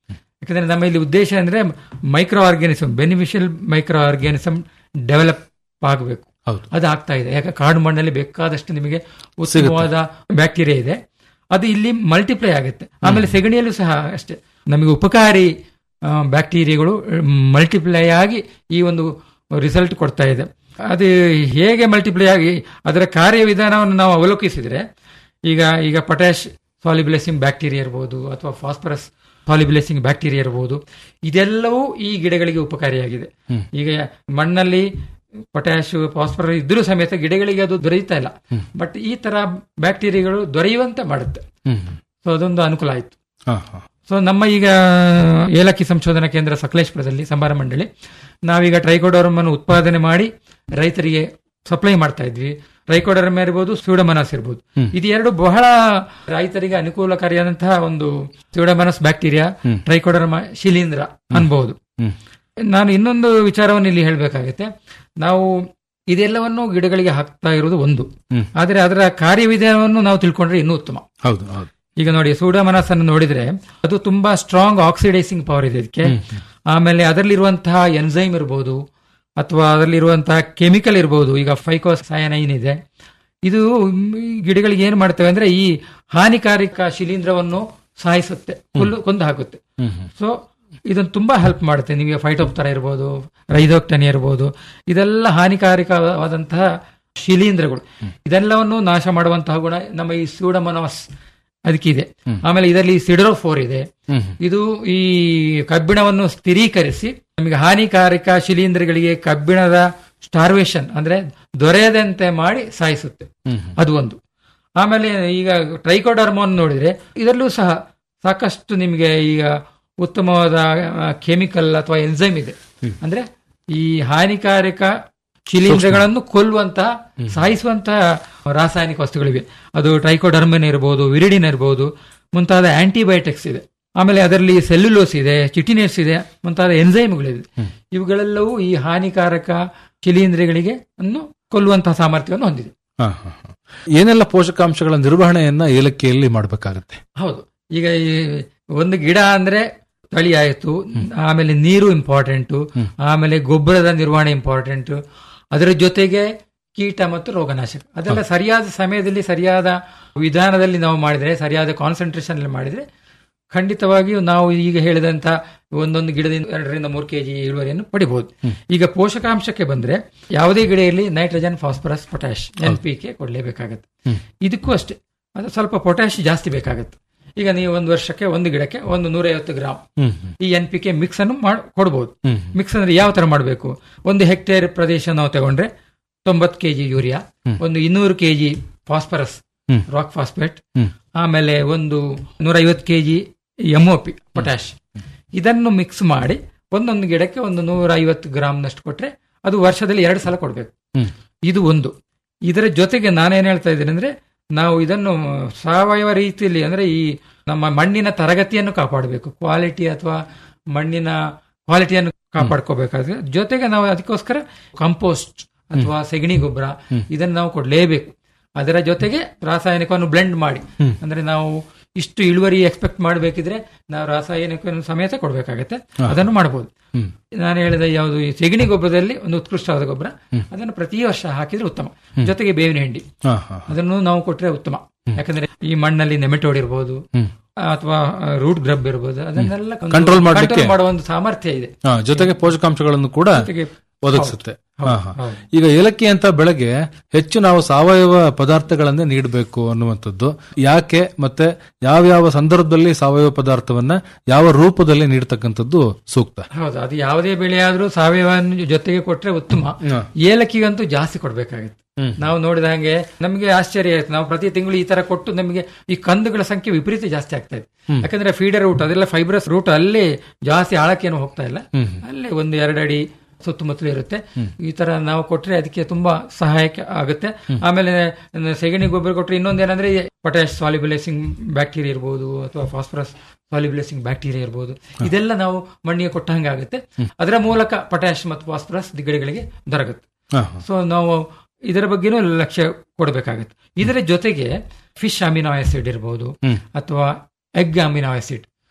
ಯಾಕಂದ್ರೆ ನಮ್ಮ ಇಲ್ಲಿ ಉದ್ದೇಶ ಅಂದ್ರೆ micro organism beneficial micro organism develop ಆಗಬೇಕು ಹೌದು. ಅದು ಆಗ್ತಾ ಇದೆ ಯಾಕೆ ಕಾಡು ಮಣ್ಣಲ್ಲಿ ಬೇಕಾದಷ್ಟು ನಿಮಗೆ ಉತ್ತಮವಾದ ಬ್ಯಾಕ್ಟೀರಿಯಾ ಇದೆ ಅದು ಇಲ್ಲಿ ಮಲ್ಟಿಪ್ಲೈ ಆಗುತ್ತೆ ಆಮೇಲೆ ಸೆಗಣಿಯಲ್ಲೂ ಸಹ ಅಷ್ಟೇ ನಮಗೆ ಉಪಕಾರಿ ಆ, ಬ್ಯಾಕ್ಟೀರಿಯಾಗಳು ಮಲ್ಟಿಪ್ಲೈ ಆಗಿ ಈ ಒಂದು ರಿಸಲ್ಟ್ ಕೊಡ್ತಾ ಇದೆ ಅದು ಹೇಗೆ ಮಲ್ಟಿಪ್ಲೈ ಆಗಿ ಅದರ ಕಾರ್ಯವಿಧಾನವನ್ನು ನಾವು ಅವಲೋಕಿಸಿದ್ರೆ ಈಗ ಈಗ ಪೊಟ್ಯಾಶ್ ಸಾಲಿಬ್ಲೇಸಿಂಗ್ ಬ್ಯಾಕ್ಟೀರಿಯಾ ಇರ್ಬೋದು ಅಥವಾ ಫಾಸ್ಫರಸ್ ಸಾಲಿಬ್ಲೇಸಿಂಗ್ ಬ್ಯಾಕ್ಟೀರಿಯಾ ಇರ್ಬೋದು ಇದೆಲ್ಲವೂ ಈ ಗಿಡಗಳಿಗೆ ಉಪಕಾರಿಯಾಗಿದೆ ಹ್ಮ್. ಈಗ ಮಣ್ಣಲ್ಲಿ ಪೊಟ್ಯಾಶ್ ಫಾಸ್ಫರಸ್ ಇದ್ರೂ ಸಮೇತ ಗಿಡಗಳಿಗೆ ಅದು ದೊರೆಯುತ್ತಾ ಇಲ್ಲ ಬಟ್ ಈ ತರ ಬ್ಯಾಕ್ಟೀರಿಯಾಗಳು ದೊರೆಯುವಂತೆ ಮಾಡುತ್ತೆ ಹ್ಮ್ ಸೊ ಅದೊಂದು ಅನುಕೂಲ ಆಯ್ತು ಹಾ ಹಾ ಸೊ ನಮ್ಮ ಈಗ ಏಲಕ್ಕಿ ಸಂಶೋಧನಾ ಕೇಂದ್ರ ಸಕಲೇಶ್ಪುರದಲ್ಲಿ ಸಂಬಾರ ಮಂಡಳಿ ನಾವೀಗ ಟ್ರೈಕೋಡರ್ಮ್ ಅನ್ನು ಉತ್ಪಾದನೆ ಮಾಡಿ ರೈತರಿಗೆ ಸಪ್ಲೈ ಮಾಡ್ತಾ ಇದ್ವಿ ಟ್ರೈಕೋಡರ್ಮ್ ಇರ್ಬೋದು ಸ್ಯೂಡಮನಸ್ ಇರ್ಬೋದು ಹ್ಮ್. ಇದು ಎರಡು ಬಹಳ ರೈತರಿಗೆ ಅನುಕೂಲಕಾರಿಯಾದಂತಹ ಒಂದು ಸ್ಯೂಡಮನಸ್ ಬ್ಯಾಕ್ಟೀರಿಯಾ ಹ್ಮ್. ಟ್ರೈಕೋಡರ್ಮ ಶಿಲೀಂಧ್ರ ಅನ್ಬಹುದು ಹ್ಮ್. ನಾನು ಇನ್ನೊಂದು ವಿಚಾರವನ್ನು ಇಲ್ಲಿ ಹೇಳಬೇಕಾಗುತ್ತೆ ನಾವು ಇದೆಲ್ಲವನ್ನು ಗಿಡಗಳಿಗೆ ಹಾಕ್ತಾ ಇರುವುದು ಒಂದು ಹ್ಮ್. ಆದರೆ ಅದರ ಕಾರ್ಯವಿಧಾನವನ್ನು ನಾವು ತಿಳ್ಕೊಂಡ್ರೆ ಇನ್ನೂ ಉತ್ತಮ ಹೌದು ಹೌದು ಈಗ ನೋಡಿ ಸೂಡಮನಸ್ ಅನ್ನು ನೋಡಿದ್ರೆ ಅದು ತುಂಬಾ ಸ್ಟ್ರಾಂಗ್ ಆಕ್ಸಿಡೈಸಿಂಗ್ ಪವರ್ ಇದೆ ಇದಕ್ಕೆ ಆಮೇಲೆ ಅದರಲ್ಲಿರುವಂತಹ ಎನ್ಸೈಮ್ ಇರಬಹುದು ಅಥವಾ ಅದರಲ್ಲಿರುವಂತಹ ಕೆಮಿಕಲ್ ಇರಬಹುದು ಈಗ ಫೈಕೋಸಯನೈನ್ ಇದೆ ಇದು ಮ್, ಈ ಗಿಡಗಳಿಗೆ ಏನ್ ಮಾಡ್ತವೆ ಅಂದ್ರೆ ಈ ಹಾನಿಕಾರಕ ಶಿಲೀಂಧ್ರವನ್ನು ಸಾಯಿಸುತ್ತೆ ಕೊಲ್ಲು ಕೊಂದು ಹಾಕುತ್ತೆ ಹ್ಮ್ ಹ್ಮ್. ಸೊ ಇದನ್ನು ತುಂಬಾ ಹೆಲ್ಪ್ ಮಾಡುತ್ತೆ ನಿಮಗೆ ಫೈಟೋಪ್ತರ ಇರ್ಬೋದು ರೈದೋಕ್ಟನಿ ಇರ್ಬೋದು ಇದೆಲ್ಲ ಹಾನಿಕಾರಕವಾದಂತಹ ಶಿಲೀಂಧ್ರಗಳು ಇದೆಲ್ಲವನ್ನು ನಾಶ ಮಾಡುವಂತಹ ಗುಣ ನಮ್ಮ ಈ ಸ್ಯೂಡಮನಸ್ ಅದಕ್ಕಿದೆ ಆಮೇಲೆ ಇದರಲ್ಲಿ ಸಿಡರೋಫೋರ್ ಇದೆ ಹ್ಮ್. ಇದು ಈ ಕಬ್ಬಿಣವನ್ನು ಸ್ಥಿರೀಕರಿಸಿ ನಮಗೆ ಹಾನಿಕಾರಕ ಶಿಲೀಂಧ್ರಗಳಿಗೆ ಕಬ್ಬಿಣದ ಸ್ಟಾರ್ವೇಷನ್ ಅಂದ್ರೆ ದೊರೆಯದಂತೆ ಮಾಡಿ ಸಾಯಿಸುತ್ತೆ ಹ್ಮ್. ಅದು ಒಂದು ಆಮೇಲೆ ಈಗ ಟ್ರೈಕೋಡರ್ಮೋನ್ ನೋಡಿದ್ರೆ ಇದರಲ್ಲೂ ಸಹ ಸಾಕಷ್ಟು ನಿಮಗೆ ಈಗ ಉತ್ತಮವಾದ ಕೆಮಿಕಲ್ ಅಥವಾ ಎನ್ಸೈಮ್ ಇದೆ ಅಂದ್ರೆ ಈ ಹಾನಿಕಾರಕ ಶಿಲೀಂಧ್ರಗಳನ್ನು ಕೊಲ್ಲುವಂತಹ ಸಾಯಿಸುವಂತಹ ರಾಸಾಯನಿಕ ವಸ್ತುಗಳಿವೆ ಅದು ಟ್ರೈಕೋಡರ್ಮನ್ ಇರಬಹುದು ವಿರಿಡಿನ್ ಇರಬಹುದು ಮುಂತಾದ ಆಂಟಿಬಯೋಟಿಕ್ಸ್ ಇದೆ ಆಮೇಲೆ ಅದರಲ್ಲಿ ಸೆಲ್ಯುಲೋಸ್ ಇದೆ ಚಿಟಿನೇಟ್ಸ್ ಇದೆ ಮುಂತಾದ ಎನ್ಸೈಮ್ಗಳಿದೆ ಇವುಗಳೆಲ್ಲವೂ ಈ ಹಾನಿಕಾರಕ ಶಿಲೀಂಧ್ರಗಳಿಗೆ ಅನ್ನು ಕೊಲ್ಲುವಂತಹ ಸಾಮರ್ಥ್ಯವನ್ನು ಹೊಂದಿದೆ ಹಾ, ಹಾ, ಹಾ. ಏನೆಲ್ಲ ಪೋಷಕಾಂಶಗಳ ನಿರ್ವಹಣೆಯನ್ನ ಏಲಕ್ಕಿಯಲ್ಲಿ ಮಾಡಬೇಕಾಗುತ್ತೆ ಹೌದು ಈಗ ಈ ಒಂದು ಗಿಡ ಅಂದ್ರೆ ತಳಿ ಆಯಿತು ಆಮೇಲೆ ನೀರು ಇಂಪಾರ್ಟೆಂಟ್ ಆಮೇಲೆ ಗೊಬ್ಬರದ ನಿರ್ವಹಣೆ ಇಂಪಾರ್ಟೆಂಟ್ ಅದರ ಜೊತೆಗೆ ಕೀಟ ಮತ್ತು ರೋಗನಾಶಕ ಅದೆಲ್ಲ ಸರಿಯಾದ ಸಮಯದಲ್ಲಿ ಸರಿಯಾದ ವಿಧಾನದಲ್ಲಿ ನಾವು ಮಾಡಿದ್ರೆ ಸರಿಯಾದ ಕಾನ್ಸಂಟ್ರೇಷನ್ ಅಲ್ಲಿ ಮಾಡಿದ್ರೆ ಖಂಡಿತವಾಗಿಯೂ ನಾವು ಈಗ ಹೇಳಿದಂತ ಒಂದೊಂದು ಗಿಡದಿಂದ ಎರಡರಿಂದ ಮೂರು ಕೆಜಿ ಇಳುವರಿಯನ್ನು ಪಡಿಬಹುದು ಈಗ ಪೋಷಕಾಂಶಕ್ಕೆ ಬಂದ್ರೆ ಯಾವುದೇ ಗಿಡ ಇರಲಿ nitrogen phosphorus potash N P K ಕೊಡಲೇಬೇಕಾಗತ್ತೆ ಇದಕ್ಕೂ ಅಷ್ಟೇ ಅದು ಸ್ವಲ್ಪ ಪೊಟ್ಯಾಶ್ ಜಾಸ್ತಿ ಬೇಕಾಗುತ್ತೆ ಈಗ ನೀವು ಒಂದು ವರ್ಷಕ್ಕೆ ಒಂದು ಗಿಡಕ್ಕೆ ಒಂದು ನೂರೈವತ್ತು ಗ್ರಾಮ್ ಹ್ಮ್. ಈ ಎನ್ ಪಿ ಕೆ ಮಿಕ್ಸ್ ಅನ್ನು ಮಾಡ್ ಕೊಡಬಹುದು ಹ್ಮ್. ಮಿಕ್ಸ್ ಅಂದ್ರೆ ಯಾವ ತರ ಮಾಡಬೇಕು ಒಂದು ಹೆಕ್ಟೇರ್ ಪ್ರದೇಶ ನಾವು ತಗೊಂಡ್ರೆ ತೊಂಬತ್ತು ಕೆಜಿ ಯೂರಿಯಾ ಒಂದು ಇನ್ನೂರು ಕೆಜಿ ಫಾಸ್ಫರಸ್ ಹ್ಮ್. ರಾಕ್ ಫಾಸ್ಫೇಟ್ ಹ್ಮ್. ಆಮೇಲೆ ಒಂದು ನೂರೈವತ್ತು ಕೆಜಿ ಎಂಒಪಿ ಪೊಟ್ಯಾಶ್ ಇದನ್ನು ಮಿಕ್ಸ್ ಮಾಡಿ ಒಂದೊಂದು ಗಿಡಕ್ಕೆ ಒಂದು ನೂರ ಐವತ್ತು ಗ್ರಾಮ್ನಷ್ಟು ಕೊಟ್ರೆ ಅದು ವರ್ಷದಲ್ಲಿ ಎರಡು ಸಲ ಕೊಡಬೇಕು ಹ್ಮ್. ಇದು ಒಂದು ಇದರ ಜೊತೆಗೆ ನಾನೇನ್ ಹೇಳ್ತಾ ಇದ್ದೇನೆ ಅಂದ್ರೆ ನಾವು ಇದನ್ನು ಸಾವಯವ ರೀತಿಯಲ್ಲಿ ಅಂದ್ರೆ ಈ ನಮ್ಮ ಮಣ್ಣಿನ ತರಗತಿಯನ್ನು ಕಾಪಾಡಬೇಕು ಕ್ವಾಲಿಟಿ ಅಥವಾ ಮಣ್ಣಿನ ಕ್ವಾಲಿಟಿಯನ್ನು ಕಾಪಾಡ್ಕೋಬೇಕಾದ್ರೆ ಜೊತೆಗೆ ನಾವು ಅದಕ್ಕೋಸ್ಕರ ಕಂಪೋಸ್ಟ್ ಅಥವಾ ಸೆಗಣಿ ಗೊಬ್ಬರ ಇದನ್ನು ನಾವು ಕೊಡಲೇಬೇಕು ಅದರ ಜೊತೆಗೆ ರಾಸಾಯನಿಕವನ್ನು ಬ್ಲೆಂಡ್ ಮಾಡಿ ಅಂದ್ರೆ ನಾವು ಇಷ್ಟು ಇಳುವರಿ ಎಕ್ಸ್ಪೆಕ್ಟ್ ಮಾಡಬೇಕಿದ್ರೆ ನಾವು ರಾಸಾಯನಿಕವನ್ನು ಸಮೇತ ಕೊಡಬೇಕಾಗತ್ತೆ ಹಾ. ಅದನ್ನು ಮಾಡಬಹುದು ಹ್ಮ್. ನಾನು ಹೇಳಿದ ಯಾವುದು ಈ ಸೆಗಣಿ ಗೊಬ್ಬರದಲ್ಲಿ ಒಂದು ಉತ್ಕೃಷ್ಟವಾದ ಗೊಬ್ಬರ ಅದನ್ನು ಪ್ರತಿ ವರ್ಷ ಹಾಕಿದ್ರೆ ಉತ್ತಮ ಜೊತೆಗೆ ಬೇವಿನ ಹಿಂಡಿ ಹಾ, ಹಾ. ಅದನ್ನು ನಾವು ಕೊಟ್ರೆ ಉತ್ತಮ ಯಾಕಂದ್ರೆ ಈ ಮಣ್ಣಲ್ಲಿ ನೆಮೆಟೋಡ್ ಇರ್ಬೋದು ಹ್ಮ್. ಅಥವಾ ರೂಟ್ ಗ್ರಬ್ ಇರ್ಬೋದು ಅದನ್ನೆಲ್ಲ ಒಂದು Control ಮಾಡ್ಲಿಕ್ಕೆ- control ಮಾಡುವ ಒಂದು ಸಾಮರ್ಥ್ಯ ಇದೆ ಹಾ, ಜೊತೆಗೆ ಪೋಷಕಾಂಶಗಳನ್ನು ಕೂಡ ಜೊತೆಗೆ ಒದಗಿಸುತ್ತೆ ಹೌದು, ಹಾ, ಹಾ. ಹೌದು. ಈಗ ಏಲಕ್ಕಿ ಅಂತ ಬೆಳೆಗೆ ಹೆಚ್ಚು ನಾವು ಸಾವಯವ ಪದಾರ್ಥಗಳನ್ನೇ ನೀಡಬೇಕು ಅನ್ನುವಂಥದ್ದು ಯಾಕೆ ಮತ್ತೆ ಯಾವ್ಯಾವ ಸಂದರ್ಭದಲ್ಲಿ ಸಾವಯವ ಪದಾರ್ಥವನ್ನ ಯಾವ ರೂಪದಲ್ಲಿ ನೀಡತಕ್ಕಂಥದ್ದು ಸೂಕ್ತ ಹೌದು ಅದು ಯಾವುದೇ ಬೆಳೆ ಆದ್ರೂ ಸಾವಯವ ಜೊತೆಗೆ ಕೊಟ್ರೆ ಉತ್ತಮ ಹಾ. ಏಲಕ್ಕಿಗಂತೂ ಜಾಸ್ತಿ ಕೊಡ್ಬೇಕಾಗತ್ತೆ ಹ್ಮ್. ನಾವು ನೋಡಿದ ಹಾಗೆ ನಮಗೆ ಆಶ್ಚರ್ಯ ಆಯ್ತು ನಾವು ಪ್ರತಿ ತಿಂಗಳು ಈ ತರ ಕೊಟ್ಟು ನಮಗೆ ಈ ಕಂದುಗಳ ಸಂಖ್ಯೆ ವಿಪರೀತ ಜಾಸ್ತಿ ಆಗ್ತಾ ಇದೆ ಹ್ಮ್. ಯಾಕಂದ್ರೆ ಫೀಡರ್ ರೂಟ್ ಅದೆಲ್ಲ ಫೈಬ್ರಸ್ ರೂಟ್ ಅಲ್ಲೇ ಜಾಸ್ತಿ ಆಳಕ್ಕೇನು ಹೋಗ್ತಾ ಇಲ್ಲ ಹ್ಮ್. ಅಲ್ಲೇ ಒಂದು ಎರಡು ಅಡಿ ಸುತ್ತಮುತ್ತಲು ಇರುತ್ತೆ ಈ ತರ ನಾವು ಕೊಟ್ರೆ ಅದಕ್ಕೆ ತುಂಬಾ ಸಹಾಯಕ ಆಗುತ್ತೆ ಆಮೇಲೆ ಸೆಗಣಿ ಗೊಬ್ಬರ ಕೊಟ್ರೆ ಇನ್ನೊಂದೇನಂದ್ರೆ ಪೊಟ್ಯಾಶ್ ಸಾಲಿಬ್ಯುಲೇಸಿಂಗ್ ಬ್ಯಾಕ್ಟೀರಿಯಾ ಇರ್ಬೋದು ಅಥವಾ ಫಾಸ್ಫರಸ್ ಸಾಲಿಬ್ಯುಲೇಸಿಂಗ್ ಬ್ಯಾಕ್ಟೀರಿಯಾ ಇರ್ಬೋದು ಇದೆಲ್ಲ ನಾವು ಮಣ್ಣಿಗೆ ಕೊಟ್ಟ ಹಂಗೆ ಆಗುತ್ತೆ ಅದರ ಮೂಲಕ ಪೊಟ್ಯಾಶ್ ಮತ್ತು ಫಾಸ್ಫರಸ್ ಗಿಡಗಳಿಗೆ ದೊರಕುತ್ತೆ ಹಾ, ಸೊ ನಾವು ಇದರ ಬಗ್ಗೆನೂ ಲಕ್ಷ್ಯ ಕೊಡಬೇಕಾಗುತ್ತೆ ಇದರ ಜೊತೆಗೆ ಫಿಶ್ ಅಮಿನೋ ಆಸಿಡ್ ಇರಬಹುದು ಹ್ಮ್. ಅಥವಾ ಎಗ್ ಅಮಿನೋ ಆಸಿಡ್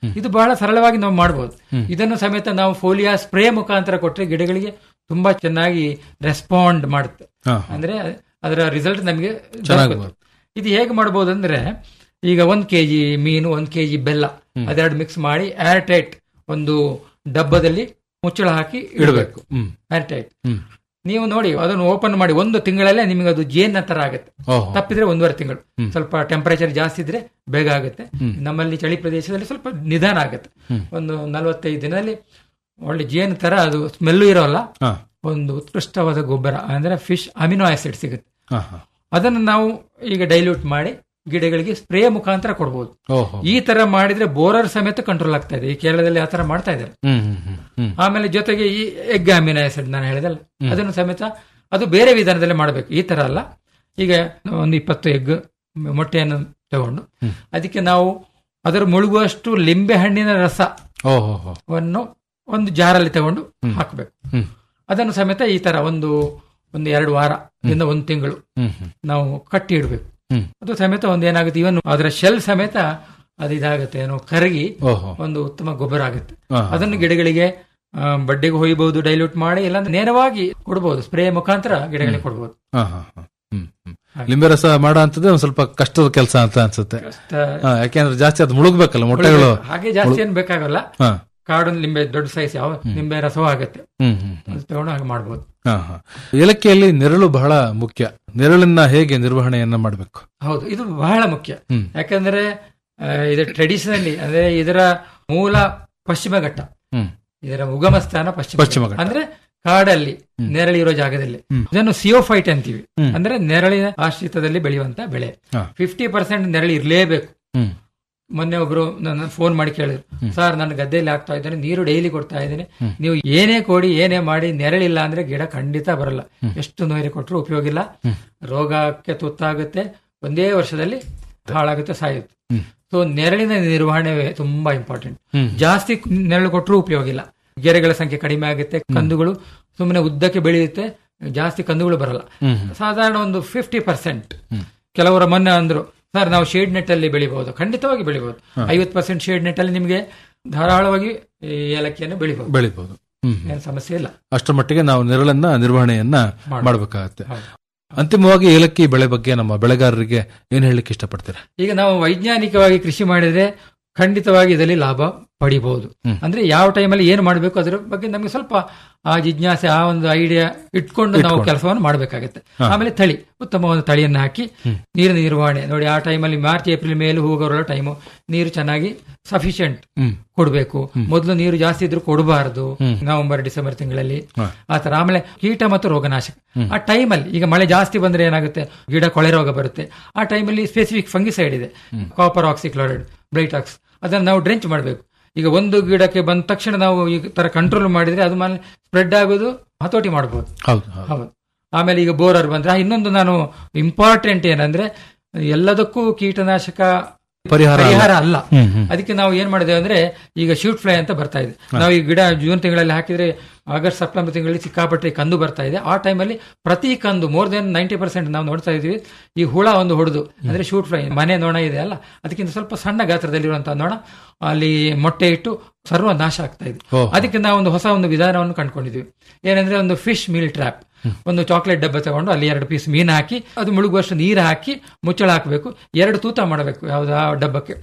ಇದು ಬಹಳ ಸರಳವಾಗಿ ನಾವು ಮಾಡಬಹುದು ಇದನ್ನು ಸಮೇತ ನಾವು ಫೋಲಿಯಾ ಸ್ಪ್ರೇ ಮುಖಾಂತರ ಕೊಟ್ಟರೆ ಗಿಡಗಳಿಗೆ ತುಂಬಾ ಚೆನ್ನಾಗಿ ರೆಸ್ಪಾಂಡ್ ಮಾಡುತ್ತೆ ಹಾ. ಅಂದ್ರೆ ಅದರ ರಿಸಲ್ಟ್ ನಮಗೆ ಚೆನ್ನಾಗಿ ದೊರಕುತ್ತೆ. ಇದು ಹೇಗೆ ಮಾಡಬಹುದು ಅಂದ್ರೆ ಈಗ ಒಂದ್ ಕೆಜಿ ಮೀನು ಒಂದ್ ಕೆಜಿ ಬೆಲ್ಲ ಅದೆರಡು ಮಿಕ್ಸ್ ಮಾಡಿ ಏರ್ ಟೈಟ್ ಒಂದು ಡಬ್ಬದಲ್ಲಿ ಮುಚ್ಚಳ ಹಾಕಿ ಇಡಬೇಕು ಹ್ಮ್. ಏರ್ ಟೈಟ್ ಹ್ಮ್. ನೀವು ನೋಡಿ ಅದನ್ನು ಓಪನ್ ಮಾಡಿ ಒಂದು ತಿಂಗಳಲ್ಲೇ ನಿಮಗೆ ಅದು ಜೇನ ತರ ಆಗುತ್ತೆ ಓಹೋ. ತಪ್ಪಿದ್ರೆ ಒಂದೂವರೆ ತಿಂಗಳು ಹ್ಮ್. ಸ್ವಲ್ಪ ಟೆಂಪರೇಚರ್ ಜಾಸ್ತಿ ಇದ್ರೆ ಬೇಗ ಆಗುತ್ತೆ ಹ್ಮ್. ನಮ್ಮಲ್ಲಿ ಚಳಿ ಪ್ರದೇಶದಲ್ಲಿ ಸ್ವಲ್ಪ ನಿಧಾನ ಆಗುತ್ತೆ ಹ್ಮ್. ಒಂದು ನಲವತ್ತೈದು ದಿನದಲ್ಲಿ ಒಳ್ಳೆ ಜೇನು ತರ ಅದು ಸ್ಮೆಲ್ಲು ಇರೋಲ್ಲ ಹಾ. ಒಂದು ಉತ್ಕೃಷ್ಟವಾದ ಗೊಬ್ಬರ ಅಂದ್ರೆ ಫಿಶ್ ಅಮಿನೋ ಆಸಿಡ್ ಸಿಗುತ್ತೆ ಹಾ, ಹಾ. ಅದನ್ನು ನಾವು ಈಗ ಡೈಲ್ಯೂಟ್ ಮಾಡಿ ಗಿಡಗಳಿಗೆ ಸ್ಪ್ರೇ ಮುಖಾಂತರ ಕೊಡಬಹುದು ಓಹೋ. ಈ ತರ ಮಾಡಿದ್ರೆ ಬೋರರ್ ಸಮೇತ ಕಂಟ್ರೋಲ್ ಆಗ್ತಾ ಇದೆ ಈ ಕೇರಳದಲ್ಲಿ ಆ ತರ ಮಾಡ್ತಾ ಇದ್ದಾರೆ ಹ್ಮ್, ಹ್ಮ್, ಹ್ಮ್, ಹ್ಮ್. ಆಮೇಲೆ ಜೊತೆಗೆ ಈ ಎಗ್ ಅಮಿನೋ ಆಸಿಡ್ ನಾನು ಹೇಳಿದಲ್ಲ ಹ್ಮ್. ಅದನ್ನು ಸಮೇತ ಅದು ಬೇರೆ ವಿಧಾನದಲ್ಲಿ ಮಾಡಬೇಕು ಈ ತರ ಅಲ್ಲ ಈಗ ಒಂದು ಇಪ್ಪತ್ತು ಎಗ್ ಮೊಟ್ಟೆಯನ್ನು ತಗೊಂಡು ಹ್ಮ್. ಅದಕ್ಕೆ ನಾವು ಅದರ ಮುಳುಗುವಷ್ಟು ಲಿಂಬೆ ಹಣ್ಣಿನ ಓಹೋ ಹೋ. ರಸವನ್ನು ಒಂದು ಜಾರಲ್ಲಿ ತಗೊಂಡು ಹ್ಮ್. ಹಾಕಬೇಕು ಹ್ಮ್. ಅದನ್ನು ಸಮೇತ ಈ ತರ ಒಂದು ಒಂದು ಎರಡು ವಾರ ಇಂದ ಒಂದು ತಿಂಗಳು ಹ್ಮ್, ಹ್ಮ್. ನಾವು ಕಟ್ಟಿ ಇಡಬೇಕು ಹ್ಮ್. ಅದು ಸಮೇತ ಒಂದು ಏನಾಗುತ್ತೆ ಇವನ್ ಅದರ ಶೆಲ್ ಸಮೇತ ಅದು ಇದಾಗುತ್ತೆ ಏನೋ ಕರಗಿ ಓಹೋ. ಒಂದು ಉತ್ತಮ ಗೊಬ್ಬರ ಆಗುತ್ತೆ ಹಾ. ಅದನ್ನು ಗಿಡಗಳಿಗೆ ಆ, ಬಡ್ಡೆಗೆ ಹೊಯ್ಬಹುದು ಡೈಲ್ಯೂಟ್ ಮಾಡಿ ಇಲ್ಲಾಂದ್ರೆ ನೇರವಾಗಿ ಕೊಡಬಹುದು ಸ್ಪ್ರೇ ಮುಖಾಂತರ ಗಿಡಗಳಿಗೆ ಕೊಡಬಹುದು ಹಾ, ಹಾ, ಹಾ. ಹ್ಮ್, ಹ್ಮ್. ಲಿಂಬೆ ರಸ ಮಾಡೋ ಅಂತದ್ದು ಒಂದ್ ಸ್ವಲ್ಪ ಕಷ್ಟದ ಕೆಲಸ ಅಂತ ಅನ್ಸುತ್ತೆ ಹಾ, ಯಾಕೆಂದ್ರೆ ಜಾಸ್ತಿ ಅದು ಮುಳುಗ್ಬೇಕಲ್ಲ ಮೊಟ್ಟೆಗಳು ಹಾಗೆ ಜಾಸ್ತಿ ಏನ್ ಬೇಕಾಗಲ್ಲ ಹಾ. ಕಾಡು ಲಿಂಬೆ ದೊಡ್ಡ ಸೈಜ್ ಯಾವ ನಿಂಬೆ ರಸವೂ ಆಗುತ್ತೆ ಹ್ಮ್, ಹ್ಮ್, ಅದು ತಗೊಂಡು ಹಾಗೆ ಮಾಡಬಹುದು ಹಾ, ಹಾ. ಏಲಕ್ಕಿಯಲ್ಲಿ ನೆರಳು ಬಹಳ ಮುಖ್ಯ ನೆರಳನ್ನ ಹೇಗೆ ನಿರ್ವಹಣೆಯನ್ನ ಮಾಡಬೇಕು ಹೌದು ಇದು ಬಹಳ ಮುಖ್ಯ ಹ್ಮ್. ಯಾಕಂದ್ರೆ ಆ, ಇದು ಟ್ರೆಡಿಷನಲಿ ಅಂದ್ರೆ ಇದರ ಮೂಲ ಪಶ್ಚಿಮ ಘಟ್ಟ ಹ್ಮ್. ಇದರ ಉಗಮ ಸ್ಥಾನ ಪಶ್ಚಿಮ ಪಶ್ಚಿಮ ಘಟ್ಟ. ಘಟ್ಟ. ಅಂದ್ರೆ ಕಾಡಲ್ಲಿ ನೆರಳಿರೋ ಜಾಗದಲ್ಲಿ ಹ್ಮ್. ಇದನ್ನು ಸಿಯೋಫೈಟ್ ಅಂತೀವಿ ಹ್ಮ್. ಅಂದ್ರೆ ನೆರಳಿನ ಆಶ್ರಿತದಲ್ಲಿ ಬೆಳೆಯುವಂತ ಬೆಳೆ ಹಾ. ಫಿಫ್ಟಿ ಪರ್ಸೆಂಟ್ ನೆರಳು ಇರಲೇಬೇಕು ಹ್ಮ್. ಮೊನ್ನೆ ಒಬ್ರು ನನ್ನ ಫೋನ್ ಮಾಡಿ ಕೇಳಿದ್ರು ಸರ್ ನನ್ನ ಗದ್ದೆಯಲ್ಲಿ ಆಗ್ತಾ ಇದ್ದೇನೆ ನೀರು ಡೈಲಿ ಕೊಡ್ತಾ ಇದ್ದೇನೆ ನೀವು ಏನೇ ಕೊಡಿ ಏನೇ ಮಾಡಿ ನೆರಳಿಲ್ಲ ಅಂದ್ರೆ ಗಿಡ ಖಂಡಿತ ಬರಲ್ಲ ಎಷ್ಟು ನೀರು ಕೊಟ್ಟರು ಉಪಯೋಗ ಇಲ್ಲ ರೋಗಕ್ಕೆ ತುತ್ತಾಗುತ್ತೆ ಒಂದೇ ವರ್ಷದಲ್ಲಿ ಹಾಳಾಗುತ್ತೆ ಸಾಯುತ್ತೆ ಹ್ಮ್. ಸೊ ನೆರಳಿನ ನಿರ್ವಹಣೆ ತುಂಬಾ ಇಂಪಾರ್ಟೆಂಟ್ ಹ್ಮ್. ಜಾಸ್ತಿ ನೆರಳು ಕೊಟ್ಟರು ಉಪಯೋಗ ಇಲ್ಲ ಗೆರೆಗಳ ಸಂಖ್ಯೆ ಕಡಿಮೆ ಆಗುತ್ತೆ ಕಂದುಗಳು ಸುಮ್ಮನೆ ಉದ್ದಕ್ಕೆ ಬೆಳೆಯುತ್ತೆ ಜಾಸ್ತಿ ಕಂದುಗಳು ಬರಲ್ಲ ಹ್ಮ್. ಸಾಧಾರಣ ಒಂದು ಫಿಫ್ಟಿ ಪರ್ಸೆಂಟ್ ಕೆಲವರ ಮೊನ್ನೆ ಅಂದ್ರು ಸರ್ ನಾವು ಶೇಡ್ ನೆಟ್ ಅಲ್ಲಿ ಬೆಳಿಬಹುದು ಖಂಡಿತವಾಗಿ ಬೆಳಿಬಹುದು ಹಾ. ಐವತ್ತು ಪರ್ಸೆಂಟ್ ಶೇಡ್ ನೆಟ್ ಅಲ್ಲಿ ನಿಮಗೆ ಧಾರಾಳವಾಗಿ ಈ ಏಲಕ್ಕಿಯನ್ನು ಬೆಳಿಬಹುದು ಬೆಳಿಬಹುದು ಹ್ಮ್. ಏನು ಸಮಸ್ಯೆ ಇಲ್ಲ ಅಷ್ಟರ ಮಟ್ಟಿಗೆ ನಾವು ನೆರಳನ್ನ ನಿರ್ವಹಣೆಯನ್ನ ಮಾಡ್ಬೇಕು. ಮಾಡಬೇಕಾಗತ್ತೆ ಹೌದು. ಅಂತಿಮವಾಗಿ ಏಲಕ್ಕಿ ಬೆಳೆ ಬಗ್ಗೆ ನಮ್ಮ ಬೆಳೆಗಾರರಿಗೆ ಏನ್ ಹೇಳಲಿಕ್ಕೆ ಇಷ್ಟಪಡ್ತೀರಾ ಈಗ ನಾವು ವೈಜ್ಞಾನಿಕವಾಗಿ ಕೃಷಿ ಮಾಡಿದ್ರೆ ಖಂಡಿತವಾಗಿ ಇದರಲ್ಲಿ ಲಾಭ ಪಡಿಬಹುದು ಹ್ಮ್. ಅಂದ್ರೆ ಯಾವ ಟೈಮಲ್ಲಿ ಏನು ಮಾಡಬೇಕು ಅದರ ಬಗ್ಗೆ ನಮಗೆ ಸ್ವಲ್ಪ ಆ ಜಿಜ್ಞಾಸೆ ಆ ಒಂದು ಐಡಿಯಾ ಇಟ್ಕೊಂಡು ನಾವು ಇಟ್ಕೊಂಡು. ಕೆಲಸವನ್ನು ಮಾಡಬೇಕಾಗುತ್ತೆ ಹಾ. ಆಮೇಲೆ ತಳಿ ಉತ್ತಮ ಒಂದು ತಳಿಯನ್ನು ಹಾಕಿ ನೀರಿನ ನಿರ್ವಹಣೆ ನೋಡಿ ಆ ಟೈಮಲ್ಲಿ ಮಾರ್ಚ್ ಏಪ್ರಿಲ್ ಮೇಲೆ ಹೂಗೋರಲ್ಲ ಟೈಮು ನೀರು ಚೆನ್ನಾಗಿ ಸಫಿಶಿಯಂಟ್ ಹ್ಮ್. ಕೊಡಬೇಕು ಮೊದಲು ನೀರು ಜಾಸ್ತಿ ಇದ್ರೂ ಕೊಡಬಾರದು ಹ್ಮ್. ನವೆಂಬರ್ ಡಿಸೆಂಬರ್ ತಿಂಗಳಲ್ಲಿ ಹಾ. ಆ ತರ ಆಮೇಲೆ ಕೀಟ ಮತ್ತು ರೋಗನಾಶಕ ಹ್ಮ್. ಆ ಟೈಮಲ್ಲಿ ಈಗ ಮಳೆ ಜಾಸ್ತಿ ಬಂದ್ರೆ ಏನಾಗುತ್ತೆ ಗಿಡ ಕೊಳೆ ರೋಗ ಬರುತ್ತೆ ಆ ಟೈಮಲ್ಲಿ ಸ್ಪೆಸಿಫಿಕ್ ಫಂಗಿಸೈಡ್ ಇದೆ ಕಾಪರ್ ಆಕ್ಸಿಕ್ಲೋರೈಡ್ ಬ್ರೈಟಾಕ್ಸ್ ಅದನ್ನು ನಾವು ಡ್ರೆಂಚ್ ಮಾಡಬೇಕು ಈಗ ಒಂದು ಗಿಡಕ್ಕೆ ಬಂದ ತಕ್ಷಣ ನಾವು ಈ ತರ ಕಂಟ್ರೋಲ್ ಮಾಡಿದ್ರೆ ಅದು ಮೇಲೆ ಸ್ಪ್ರೆಡ್ ಆಗೋದು ಹತೋಟಿ ಮಾಡಬಹುದು ಹೌದು ಹೌದು. ಹೌದು ಆಮೇಲೆ ಈಗ ಬೋರರ್ ಬಂದ್ರೆ ಆ, ಇನ್ನೊಂದು ನಾನು ಇಂಪಾರ್ಟೆಂಟ್ ಏನಂದ್ರೆ ಎಲ್ಲದಕ್ಕೂ ಕೀಟನಾಶಕ ಪರಿಹಾರ ಅಲ್ಲ. ಪರಿಹಾರ ಅಲ್ಲ ಹ್ಮ್, ಹ್ಮ್. ಅದಕ್ಕೆ ನಾವು ಏನ್ ಮಾಡಿದೇವೆ ಅಂದ್ರೆ ಈಗ ಶೂಟ್ ಫ್ಲೈ ಅಂತ ಬರ್ತಾ ಇದೆ ನಾವು ಈ ಗಿಡ ಜೂನ್ ತಿಂಗಳಲ್ಲಿ ಹಾಕಿದ್ರೆ ಆಗಸ್ಟ್ ಸೆಪ್ಟೆಂಬರ್ ತಿಂಗಳಲ್ಲಿ ಸಿಕ್ಕಾಪಟ್ಟೆ ಕಂದು ಬರ್ತಾ ಇದೆ ಆ ಟೈಮಲ್ಲಿ ಪ್ರತಿ ಕಂದು ಮೋರ್ ದೆನ್ ನೈಂಟಿ ಪರ್ಸೆಂಟ್ ನಾವು ನೋಡ್ತಾ ಇದೀವಿ ಈ ಹುಳ ಒಂದು ಹೊಡೆದು ಅಂದ್ರೆ ಶೂಟ್ ಫ್ಲೈ ಮನೆ ನೊಣ ಇದೆ ಅಲ್ಲ ಅದಕ್ಕಿಂತ ಸ್ವಲ್ಪ ಸಣ್ಣ ಗಾತ್ರದಲ್ಲಿರುವಂತಹ ನೊಣ ಅಲ್ಲಿ ಮೊಟ್ಟೆ ಇಟ್ಟು ಸರ್ವ ನಾಶ ಆಗ್ತಾ ಇದೆ ಓಹ್. ಅದಕ್ಕೆ ನಾವು ಒಂದು ಹೊಸ ಒಂದು ವಿಧಾನವನ್ನು ಕಂಡುಕೊಂಡಿದ್ವಿ ಏನಂದ್ರೆ ಒಂದು ಫಿಶ್ ಮೀಲ್ ಟ್ರ್ಯಾಪ್ ಒಂದು ಚಾಕ್ಲೇಟ್ ಡಬ್ಬ ತಗೊಂಡು ಅಲ್ಲಿ ಎರಡು ಪೀಸ್ ಮೀನು ಹಾಕಿ ಅದು ಮುಳುಗುವಷ್ಟು ನೀರು ಹಾಕಿ ಮುಚ್ಚಳ ಹಾಕಬೇಕು ಎರಡು ತೂತ ಮಾಡಬೇಕು ಯಾವ್ದು ಆ ಡಬ್ಬಕ್ಕೆ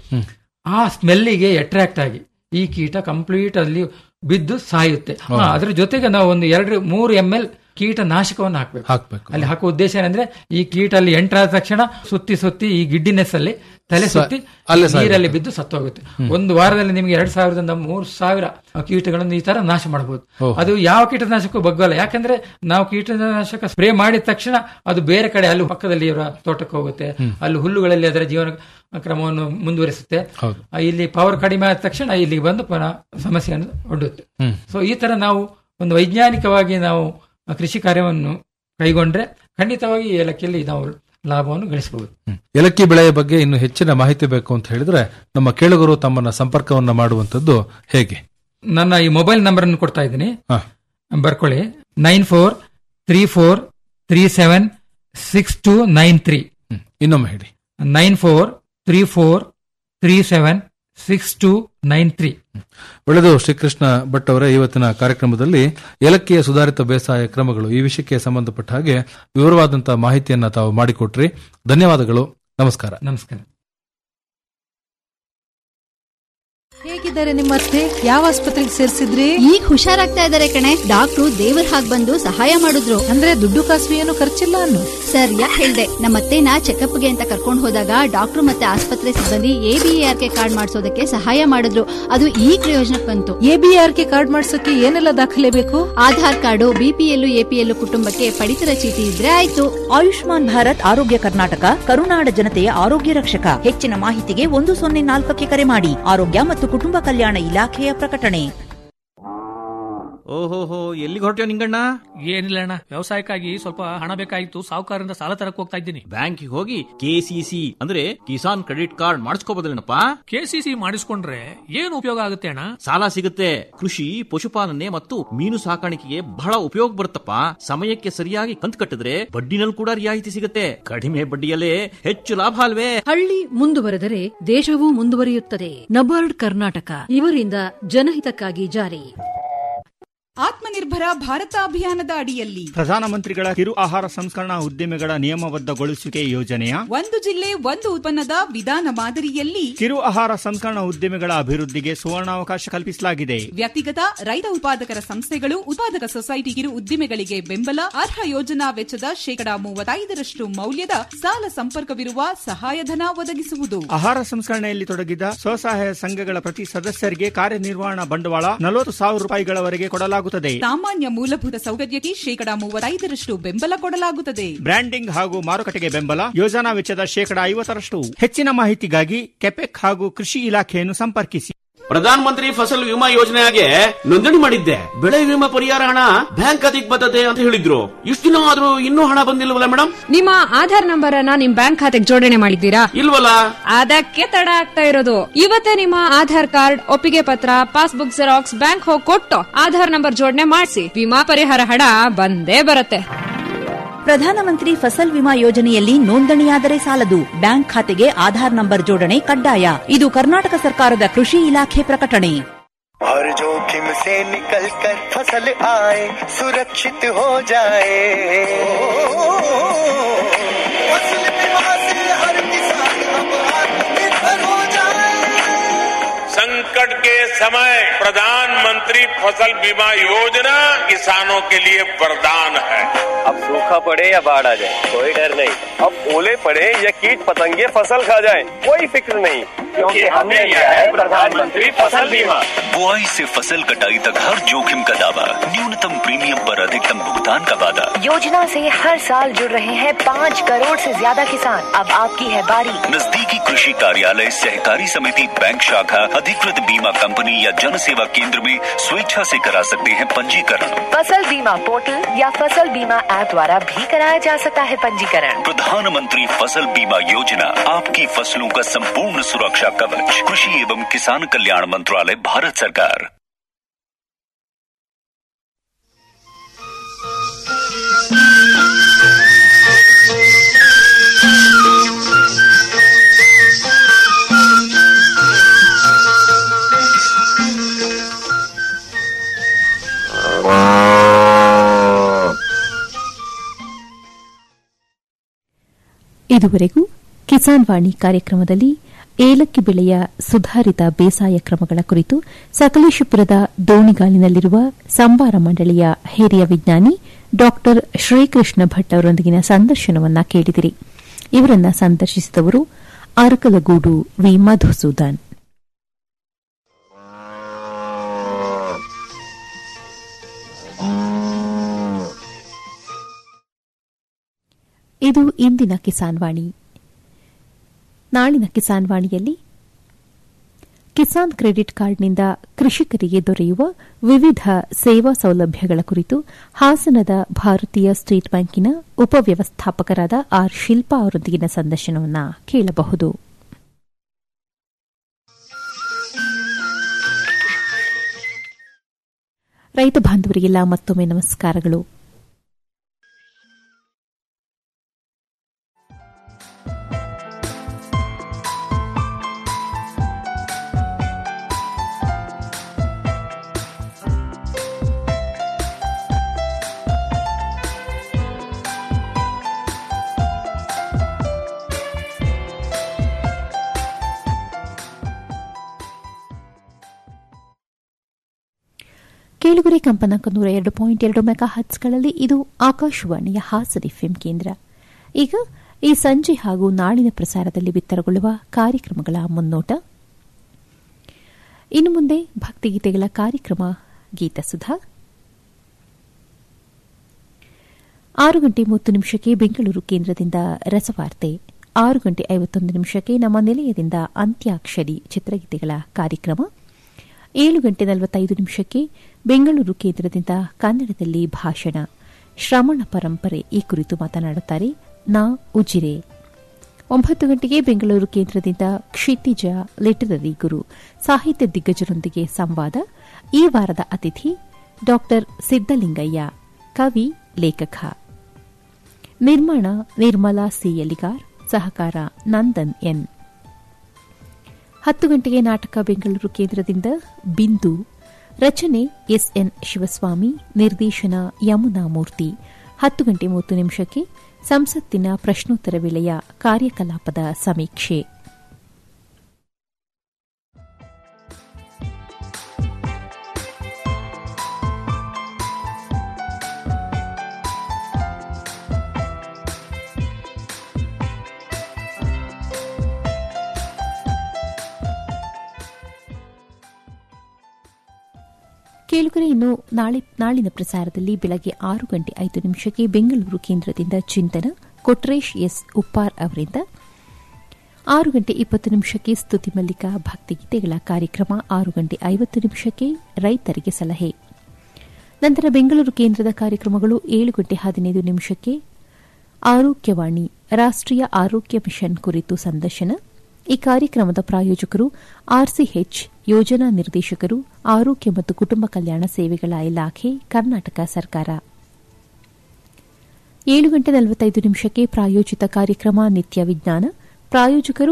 ಆ ಸ್ಮೆಲ್ಲಿಗೆ ಅಟ್ರಾಕ್ಟ್ ಆಗಿ ಈ ಕೀಟ ಕಂಪ್ಲೀಟ್ ಅಲ್ಲಿ ಬಿದ್ದು ಸಾಯುತ್ತೆ ಹಾ, ಅದ್ರ ಜೊತೆಗೆ ನಾವು ಒಂದು ಎರಡು ಮೂರು ಎಂ ಎಲ್ ಕೀಟನಾಶಕವನ್ನು ಹಾಕಬೇಕು ಹಾಕ್ಬೇಕು ಅಲ್ಲಿ ಹಾಕುವ ಉದ್ದೇಶ ಏನಂದ್ರೆ ಈ ಕೀಟ ಅಲ್ಲಿ ಎಂಟರ್ ಆದ ತಕ್ಷಣ ಸುತ್ತಿ ಸುತ್ತಿ ಈ ಗಿಡ್ಡಿನೆಸ್ ಅಲ್ಲಿ ತಲೆ ಸ- ಸುತ್ತಿ ಅಲ್ಲೇ ಸಾಯುತ್ತೆ. ನೀರಲ್ಲಿ ಬಿದ್ದು ಸತ್ತೋಗುತ್ತೆ ಒಂದು ವಾರದಲ್ಲಿ ನಿಮಗೆ ಎರಡ್ ಸಾವಿರದಿಂದ ಮೂರು ಸಾವಿರ ಕೀಟಗಳನ್ನು ಈ ತರ ನಾಶ ಮಾಡಬಹುದು ಓಹ್. ಅದು ಯಾವ ಕೀಟನಾಶಕ ಬಗ್ಗಲ್ಲ ಯಾಕಂದ್ರೆ ನಾವು ಕೀಟನಾಶಕ ಸ್ಪ್ರೇ ಮಾಡಿದ ತಕ್ಷಣ ಅದು ಬೇರೆ ಕಡೆ ಅಲ್ಲಿ ಪಕ್ಕದಲ್ಲಿ ಇವರ ತೋಟಕ್ಕೆ ಹೋಗುತ್ತೆ ಅಲ್ಲಿ ಹುಲ್ಲುಗಳಲ್ಲಿ ಅದರ ಜೀವನ ಕ್ರಮವನ್ನು ಮುಂದುವರಿಸುತ್ತೆ ಹೌದು. ಆ, ಇಲ್ಲಿ ಪವರ್ ಕಡಿಮೆ ಆದ ತಕ್ಷಣ ಇಲ್ಲಿಗೆ ಬಂದು ಪುನಃ ಸಮಸ್ಯೆಯನ್ನು ಒಡ್ಡುತ್ತೆ ಹ್ಮ್. ಸೊ ಈ ತರ ನಾವು ಒಂದು ವೈಜ್ಞಾನಿಕವಾಗಿ ನಾವು ಕೃಷಿ ಕಾರ್ಯವನ್ನು ಕೈಗೊಂಡ್ರೆ ಖಂಡಿತವಾಗಿ ಏಲಕ್ಕಿಯಲ್ಲಿ ನಾವು ಲಾಭವನ್ನು ಗಳಿಸಬಹುದು ಏಲಕ್ಕಿ ಬೆಳೆಯ ಬಗ್ಗೆ ಇನ್ನು ಹೆಚ್ಚಿನ ಮಾಹಿತಿ ಬೇಕು ಅಂತ ಹೇಳಿದ್ರೆ ನಮ್ಮ ಕೇಳುಗರು ತಮ್ಮನ್ನ ಸಂಪರ್ಕವನ್ನ ಮಾಡುವಂತದ್ದು ಹೇಗೆ ನನ್ನ ಈ ಮೊಬೈಲ್ ನಂಬರ್ ಅನ್ನು ಕೊಡ್ತಾ ಇದ್ದೀನಿ ಹಾ. ಬರ್ಕೊಳ್ಳಿ nine four three four three seven six two nine three ಇನ್ನೊಮ್ಮೆ ಹೇಳಿ nine four three four three seven six two nine three ಒಳ್ಳೆಯದು ಶ್ರೀಕೃಷ್ಣ ಭಟ್ ಅವರೇ ಇವತ್ತಿನ ಕಾರ್ಯಕ್ರಮದಲ್ಲಿ ಏಲಕ್ಕಿಯ ಸುಧಾರಿತ ಬೇಸಾಯ ಕ್ರಮಗಳು ಈ ವಿಷಯಕ್ಕೆ ಸಂಬಂಧಪಟ್ಟ ಹಾಗೆ ವಿವರವಾದಂತಹ ಮಾಹಿತಿಯನ್ನ ತಾವು ಮಾಡಿಕೊಟ್ರಿ ಧನ್ಯವಾದಗಳು ನಮಸ್ಕಾರ ನಮಸ್ಕಾರ ಹೇಗಿದ್ದಾರೆ ನಿಮ್ಮ ಅತ್ತೆ ಯಾವ ಆಸ್ಪತ್ರೆಗೆ ಸೇರಿಸಿದ್ರಿ ಈಗ ಹುಷಾರಾಗ್ತಾ ಇದಾರೆ ಕಣೆ ಡಾಕ್ಟ್ರು ದೇವ್ರ ಹಾಗ್ ಬಂದು ಸಹಾಯ ಮಾಡಿದ್ರು ಅಂದ್ರೆ ದುಡ್ಡು ಕಾಸು ಏನು ಖರ್ಚಿಲ್ಲ ಅನ್ನು ಸರ್ ಯಾಕೆ ಹೇಳ್ದೆ ನಮ್ಮತ್ತೆನ ಚೆಕಪ್ಗೆ ಅಂತ ಕರ್ಕೊಂಡು ಹೋದಾಗ ಡಾಕ್ಟ್ರು ಮತ್ತೆ ಆಸ್ಪತ್ರೆ ಸಿಬ್ಬಂದಿ ಎಬಿಆರ್ ಕೆ ಕಾರ್ಡ್ ಮಾಡಿಸೋದಕ್ಕೆ ಸಹಾಯ ಮಾಡಿದ್ರು ಅದು ಈ ಪ್ರಯೋಜನಕ್ಕೆ ಬಂತು ಎಬಿಆರ್ ಕೆ ಕಾರ್ಡ್ ಮಾಡ್ಸಕ್ಕೆ ಏನೆಲ್ಲ ದಾಖಲೆ ಬೇಕು ಆಧಾರ್ ಕಾರ್ಡು ಬಿಪಿಎಲ್ ಎಪಿಎಲ್ ಕುಟುಂಬಕ್ಕೆ ಪಡಿತರ ಚೀಟಿ ಇದ್ರೆ ಆಯ್ತು ಆಯುಷ್ಮಾನ್ ಭಾರತ್ ಆರೋಗ್ಯ ಕರ್ನಾಟಕ ಕರುನಾಡ ಜನತೆಯ ಆರೋಗ್ಯ ರಕ್ಷಕ ಹೆಚ್ಚಿನ ಮಾಹಿತಿಗೆ ಒಂದು ಸೊನ್ನೆ ನಾಲ್ಕಕ್ಕೆ ಕರೆ ಮಾಡಿ ಆರೋಗ್ಯ ಮತ್ತು ಕುಟುಂಬ ಕಲ್ಯಾಣ ಇಲಾಖೆಯ ಪ್ರಕಟಣೆ ಓಹೋಹೋ ಎಲ್ಲಿಗೆ ಹೊರಟ್ಯೋ ನಿಂಗಣ್ಣ ಏನಿಲ್ಲ ಅಣ್ಣ ವ್ಯವಸಾಯಕ್ಕಾಗಿ ಸ್ವಲ್ಪ ಹಣ ಬೇಕಾಗಿತ್ತು ಸಾಹುಕಾರರಿಂದ ಸಾಲ ತರಕ್ ಹೋಗ್ತಾ ಇದ್ದೀನಿ ಬ್ಯಾಂಕಿಗೆ ಹೋಗಿ ಕೆಸಿಸಿ ಅಂದ್ರೆ ಕಿಸಾನ್ ಕ್ರೆಡಿಟ್ ಕಾರ್ಡ್ ಮಾಡಿಸ್ಕೋಬೋದಲ್ಲೇನಪ್ಪ ಕೆಸಿಸಿ ಮಾಡಿಸ್ಕೊಂಡ್ರೆ ಏನು ಉಪಯೋಗ ಆಗುತ್ತೆ ಅಣ್ಣ ಸಾಲ ಸಿಗುತ್ತೆ ಕೃಷಿ ಪಶುಪಾಲನೆ ಮತ್ತು ಮೀನು ಸಾಕಾಣಿಕೆಗೆ ಬಹಳ ಉಪಯೋಗ ಬರುತ್ತಪ್ಪ ಸಮಯಕ್ಕೆ ಸರಿಯಾಗಿ ಕಂತು ಕಟ್ಟಿದ್ರೆ ಬಡ್ಡಿನಲ್ಲಿ ಕೂಡ ರಿಯಾಯಿತಿ ಸಿಗುತ್ತೆ ಕಡಿಮೆ ಬಡ್ಡಿಯಲ್ಲೇ ಹೆಚ್ಚು ಲಾಭ ಅಲ್ವೇ ಹಳ್ಳಿ ಮುಂದುವರೆದರೆ ದೇಶವೂ ಮುಂದುವರಿಯುತ್ತದೆ ನಬಾರ್ಡ್ ಕರ್ನಾಟಕ ಇವರಿಂದ ಜನಹಿತಕ್ಕಾಗಿ ಜಾರಿ ಆತ್ಮನಿರ್ಭರ ಭಾರತ ಅಭಿಯಾನದ ಅಡಿಯಲ್ಲಿ ಪ್ರಧಾನಮಂತ್ರಿಗಳ ಕಿರು ಆಹಾರ ಸಂಸ್ಕರಣಾ ಉದ್ಯಮಿಗಳ ನಿಯಮಬದ್ಧಗೊಳಿಸುವಿಕೆ ಯೋಜನೆಯ ಒಂದು ಜಿಲ್ಲೆ ಒಂದು ಉತ್ಪನ್ನದ ವಿಧಾನ ಮಾದರಿಯಲ್ಲಿ ಕಿರು ಆಹಾರ ಸಂಸ್ಕರಣಾ ಉದ್ಯಮಿಗಳ ಅಭಿವೃದ್ಧಿಗೆ ಸುವರ್ಣಾವಕಾಶ ಕಲ್ಪಿಸಲಾಗಿದೆ ವ್ಯಕ್ತಿಗತ ರೈತ ಉತ್ಪಾದಕರ ಸಂಸ್ಥೆಗಳು ಉತ್ಪಾದಕ ಸೊಸೈಟಿ ಕಿರು ಉದ್ದಿಮೆಗಳಿಗೆ ಬೆಂಬಲ ಅರ್ಹ ಯೋಜನಾ ವೆಚ್ಚದ ಶೇಕಡಾ ಮೂವತ್ತೈದರಷ್ಟು ಮೌಲ್ಯದ ಸಾಲ ಸಂಪರ್ಕವಿರುವ ಸಹಾಯಧನ ಒದಗಿಸುವುದು ಆಹಾರ ಸಂಸ್ಕರಣೆಯಲ್ಲಿ ತೊಡಗಿದ ಸ್ವಸಹಾಯ ಸಂಘಗಳ ಪ್ರತಿ ಸದಸ್ಯರಿಗೆ ಕಾರ್ಯನಿರ್ವಹಣಾ ಬಂಡವಾಳ ನಲವತ್ತು ಸಾವಿರ ರೂಪಾಯಿಗಳವರೆಗೆ ಕೊಡಲಾಗುತ್ತದೆ ಸಾಮಾನ್ಯ ಮೂಲಭೂತ ಸೌಕರ್ಯಕ್ಕೆ ಶೇಕಡಾ ಮೂವತ್ತೈದರಷ್ಟು ಬೆಂಬಲ ಕೊಡಲಾಗುತ್ತದೆ ಬ್ರ್ಯಾಂಡಿಂಗ್ ಹಾಗೂ ಮಾರುಕಟ್ಟೆಗೆ ಬೆಂಬಲ ಯೋಜನಾ ವೆಚ್ಚದ ಶೇಕಡಾ ಐವತ್ತರಷ್ಟು ಹೆಚ್ಚಿನ ಮಾಹಿತಿಗಾಗಿ ಕೆಪೆಕ್ ಹಾಗೂ ಕೃಷಿ ಇಲಾಖೆಯನ್ನು ಸಂಪರ್ಕಿಸಿ ಪ್ರಧಾನ ಮಂತ್ರಿ ಫಸಲ್ ವಿಮಾ ಯೋಜನೆಗೆ ನೋಂದಣಿ ಮಾಡಿದ್ದೆ ಬೆಳೆ ವಿಮಾ ಪರಿಹಾರ ಹಣ ಬ್ಯಾಂಕ್ ಖಾತೆಗೆ ಬರ್ತದೆ ಅಂತ ಹೇಳಿದ್ರು ಇಷ್ಟು ದಿನ ಆದ್ರೂ ಇನ್ನೂ ಹಣ ಬಂದಿಲ್ವಲ್ಲ ಮೇಡಮ್ ನಿಮ್ಮ ಆಧಾರ್ ನಂಬರ್ ಅನ್ನ ನಿಮ್ ಬ್ಯಾಂಕ್ ಖಾತೆಗೆ ಜೋಡಣೆ ಮಾಡಿದ್ದೀರಾ ಇಲ್ವಲ್ಲ ಅದಕ್ಕೆ ತಡ ಆಗ್ತಾ ಇರೋದು ಇವತ್ತೇ ನಿಮ್ಮ ಆಧಾರ್ ಕಾರ್ಡ್ ಒಪ್ಪಿಗೆ ಪತ್ರ ಪಾಸ್ಬುಕ್ ಜೆರಾಕ್ಸ್ ಬ್ಯಾಂಕ್ ಹೋಗಿ ಕೊಟ್ಟು ಆಧಾರ್ ನಂಬರ್ ಜೋಡಣೆ ಮಾಡಿಸಿ ವಿಮಾ ಪರಿಹಾರ ಹಣ ಬಂದೇ ಬರುತ್ತೆ ಪ್ರಧಾನಮಂತ್ರಿ ಫಸಲ್ ವಿಮಾ ಯೋಜನೆಯಲ್ಲಿ ನೋಂದಣಿಯಾದರೆ ಸಾಲದು ಬ್ಯಾಂಕ್ ಖಾತೆಗೆ ಆಧಾರ್ ನಂಬರ್ ಜೋಡಣೆ ಕಡ್ಡಾಯ ಇದು ಕರ್ನಾಟಕ ಸರ್ಕಾರದ ಕೃಷಿ ಇಲಾಖೆ ಪ್ರಕಟಣೆ हर जोखिम से निकल कर फसल आए सुरक्षित हो जाए फसल बीमा से हर किसान अब आत्मनिर्भर हो जाए संकट के समय प्रधानमंत्री फसल बीमा योजना किसानों के लिए वरदान है अब सूखा पड़े या बाढ़ आ जाए कोई डर नहीं अब ओले पड़े या कीट पतंगे फसल खा जाए कोई फिक्र नहीं क्योंकि हमने लिया है प्रधानमंत्री फसल बीमा बुआई से फसल कटाई तक हर जोखिम का दावा न्यूनतम प्रीमियम पर अधिकतम भुगतान का वादा योजना से हर साल जुड़ रहे हैं पाँच करोड़ से ज्यादा किसान अब आपकी है बारी नजदीकी कृषि कार्यालय सहकारी समिति बैंक शाखा अधिकृत बीमा कंपनी या जन सेवा केंद्र में स्वेच्छा से करा सकते हैं पंजीकरण फसल बीमा पोर्टल या फसल बीमा ऐप द्वारा भी कराया जा सकता है पंजीकरण प्रधानमंत्री फसल बीमा योजना आपकी फसलों का संपूर्ण सुरक्षा कवच कृषि एवं किसान कल्याण मंत्रालय भारत सरकार ಇದುವರೆಗೂ ಕಿಸಾನ್ ವಾಣಿ ಕಾರ್ಯಕ್ರಮದಲ್ಲಿ ಏಲಕ್ಕಿ ಬೆಳೆಯ ಸುಧಾರಿತ ಬೇಸಾಯ ಕ್ರಮಗಳ ಕುರಿತು ಸಕಲೇಶಪುರದ ದೋಣಿಗಾಲಿನಲ್ಲಿರುವ ಸಂಬಾರ ಮಂಡಳಿಯ ಹಿರಿಯ ವಿಜ್ಞಾನಿ ಡಾ ಶ್ರೀಕೃಷ್ಣ ಭಟ್ ಅವರೊಂದಿಗಿನ ಸಂದರ್ಶನವನ್ನ ಕೇಳಿದಿರಿ ಇವರನ್ನ ಸಂದರ್ಶಿಸಿದವರು ಅರಕಲಗೂಡು ವಿ ಮಧುಸೂದನ್ ಇದು ಇಂದಿನ ಕಿಸಾನ್ ವಾಣಿ ನಾಳಿನ ಕಿಸಾನ್ ವಾಣಿಯಲ್ಲಿ ಕಿಸಾನ್ ಕ್ರೆಡಿಟ್ ಕಾರ್ಡ್ನಿಂದ ಕೃಷಿಕರಿಗೆ ದೊರೆಯುವ ವಿವಿಧ ಸೇವಾ ಸೌಲಭ್ಯಗಳ ಕುರಿತು ಹಾಸನದ ಭಾರತೀಯ ಸ್ಟೇಟ್ ಬ್ಯಾಂಕಿನ ಉಪವ್ಯವಸ್ಥಾಪಕರಾದ ಆರ್ ಶಿಲ್ಪಾ ಅವರೊಂದಿಗಿನ ಸಂದರ್ಶನವನ್ನು ಕೇಳಬಹುದು ರೈತ ಬಾಂಧವರಿಗೆಲ್ಲ ಮತ್ತೊಮ್ಮೆ ನಮಸ್ಕಾರಗಳು ಕೇಳುಗರೆ ಕಂಪನಾಂಕ ನೂರ ಎರಡು ಪಾಯಿಂಟ್ ಎರಡು ಮೆಗಾ ಹತ್ಸ್ಗಳಲ್ಲಿ ಇದು ಆಕಾಶವಾಣಿಯ ಹಾಸನ ಎಫ್ಎಂ ಕೇಂದ್ರ ಈಗ ಈ ಸಂಜೆ ಹಾಗೂ ನಾಳಿನ ಪ್ರಸಾರದಲ್ಲಿ ಬಿತ್ತರಗೊಳ್ಳುವ ಕಾರ್ಯಕ್ರಮಗಳ ಮುನ್ನೋಟ ಇನ್ನು ಮುಂದೆ ಭಕ್ತಿಗೀತೆಗಳ ಕಾರ್ಯಕ್ರಮ ಗೀತಸುಧಾ ಆರು ಗಂಟೆ ಮೂವತ್ತು ನಿಮಿಷಕ್ಕೆ ಬೆಂಗಳೂರು ಕೇಂದ್ರದಿಂದ ರಸವಾರ್ತೆ ಆರು ಗಂಟೆ ಐವತ್ತೊಂದು ನಿಮಿಷಕ್ಕೆ ನಮ್ಮ ನಿಲಯದಿಂದ ಅಂತ್ಯಾಕ್ಷರಿ ಚಿತ್ರಗೀತೆಗಳ ಕಾರ್ಯಕ್ರಮ ಏಳು ಗಂಟೆ ನಲವತ್ತೈದು ನಿಮಿಷಕ್ಕೆ ಬೆಂಗಳೂರು ಕೇಂದ್ರದಿಂದ ಕನ್ನಡದಲ್ಲಿ ಭಾಷಣ ಶ್ರಮಣ ಪರಂಪರೆ ಈ ಕುರಿತು ಮಾತನಾಡುತ್ತಾರೆ ನಾ ಉಜಿರೆ ಒಂಬತ್ತು ಗಂಟೆಗೆ ಬೆಂಗಳೂರು ಕೇಂದ್ರದಿಂದ ಕ್ಷಿತಿಜ ಲಿಟರರಿ ಗುರು ಸಾಹಿತ್ಯ ದಿಗ್ಗಜರೊಂದಿಗೆ ಸಂವಾದ ಈ ವಾರದ ಅತಿಥಿ ಡಾ ಸಿದ್ದಲಿಂಗಯ್ಯ ಕವಿ ಲೇಖಕ ನಿರ್ಮಾಣ ನಿರ್ಮಲಾ ಸಿ ಯಲಿಗಾರ್ ಸಹಕಾರ ನಂದನ್ ಎನ್ ಹತ್ತು ಗಂಟೆಗೆ ನಾಟಕ ಬೆಂಗಳೂರು ಕೇಂದ್ರದಿಂದ ಬಿಂದು ರಚನೆ ಎಸ್ಎನ್ ಶಿವಸ್ವಾಮಿ ನಿರ್ದೇಶನ ಯಮುನಾ ಮೂರ್ತಿ ಹತ್ತು ಗಂಟೆ ಮೂವತ್ತು ನಿಮಿಷಕ್ಕೆ ಸಂಸತ್ತಿನ ಪ್ರಶ್ನೋತ್ತರ ವೇಳೆಯ ಕಾರ್ಯಕಲಾಪದ ಸಮೀಕ್ಷೆ ಕೇಳುಗರೆ ಇನ್ನು ನಾಳೆ ನಾಳಿನ ಪ್ರಸಾರದಲ್ಲಿ ಬೆಳಗ್ಗೆ ಆರು ಗಂಟೆ ಐದು ನಿಮಿಷಕ್ಕೆ ಬೆಂಗಳೂರು ಕೇಂದ್ರದಿಂದ ಚಿಂತನ ಕೊಟ್ರೇಶ್ ಎಸ್ ಉಪ್ಪಾರ್ ಅವರಿಂದ ಆರು ಗಂಟೆ ಇಪ್ಪತ್ತು ನಿಮಿಷಕ್ಕೆ ಸ್ತುತಿ ಮಲ್ಲಿಕ ಭಕ್ತಿಗೀತೆಗಳ ಕಾರ್ಯಕ್ರಮ ಆರು ಗಂಟೆ ಐವತ್ತು ನಿಮಿಷಕ್ಕೆ ರೈತರಿಗೆ ಸಲಹೆ ನಂತರ ಬೆಂಗಳೂರು ಕೇಂದ್ರದ ಕಾರ್ಯಕ್ರಮಗಳು ಏಳು ಗಂಟೆ ಹದಿನೈದು ನಿಮಿಷಕ್ಕೆ ಆರೋಗ್ಯವಾಣಿ ರಾಷ್ಟೀಯ ಆರೋಗ್ಯ ಮಿಷನ್ ಕುರಿತು ಸಂದರ್ಶನ ಈ ಕಾರ್ಯಕ್ರಮದ ಪ್ರಾಯೋಜಕರು ಆರ್ಸಿಎಚ್ ಯೋಜನಾ ನಿರ್ದೇಶಕರು ಆರೋಗ್ಯ ಮತ್ತು ಕುಟುಂಬ ಕಲ್ಯಾಣ ಸೇವೆಗಳ ಇಲಾಖೆ ಕರ್ನಾಟಕ ಸರ್ಕಾರ ಏಳು ಗಂಟೆ ನಲವತ್ತೈದು ನಿಮಿಷಕ್ಕೆ ಪ್ರಾಯೋಜಿತ ಕಾರ್ಯಕ್ರಮ ನಿತ್ಯ ವಿಜ್ಞಾನ ಪ್ರಾಯೋಜಕರು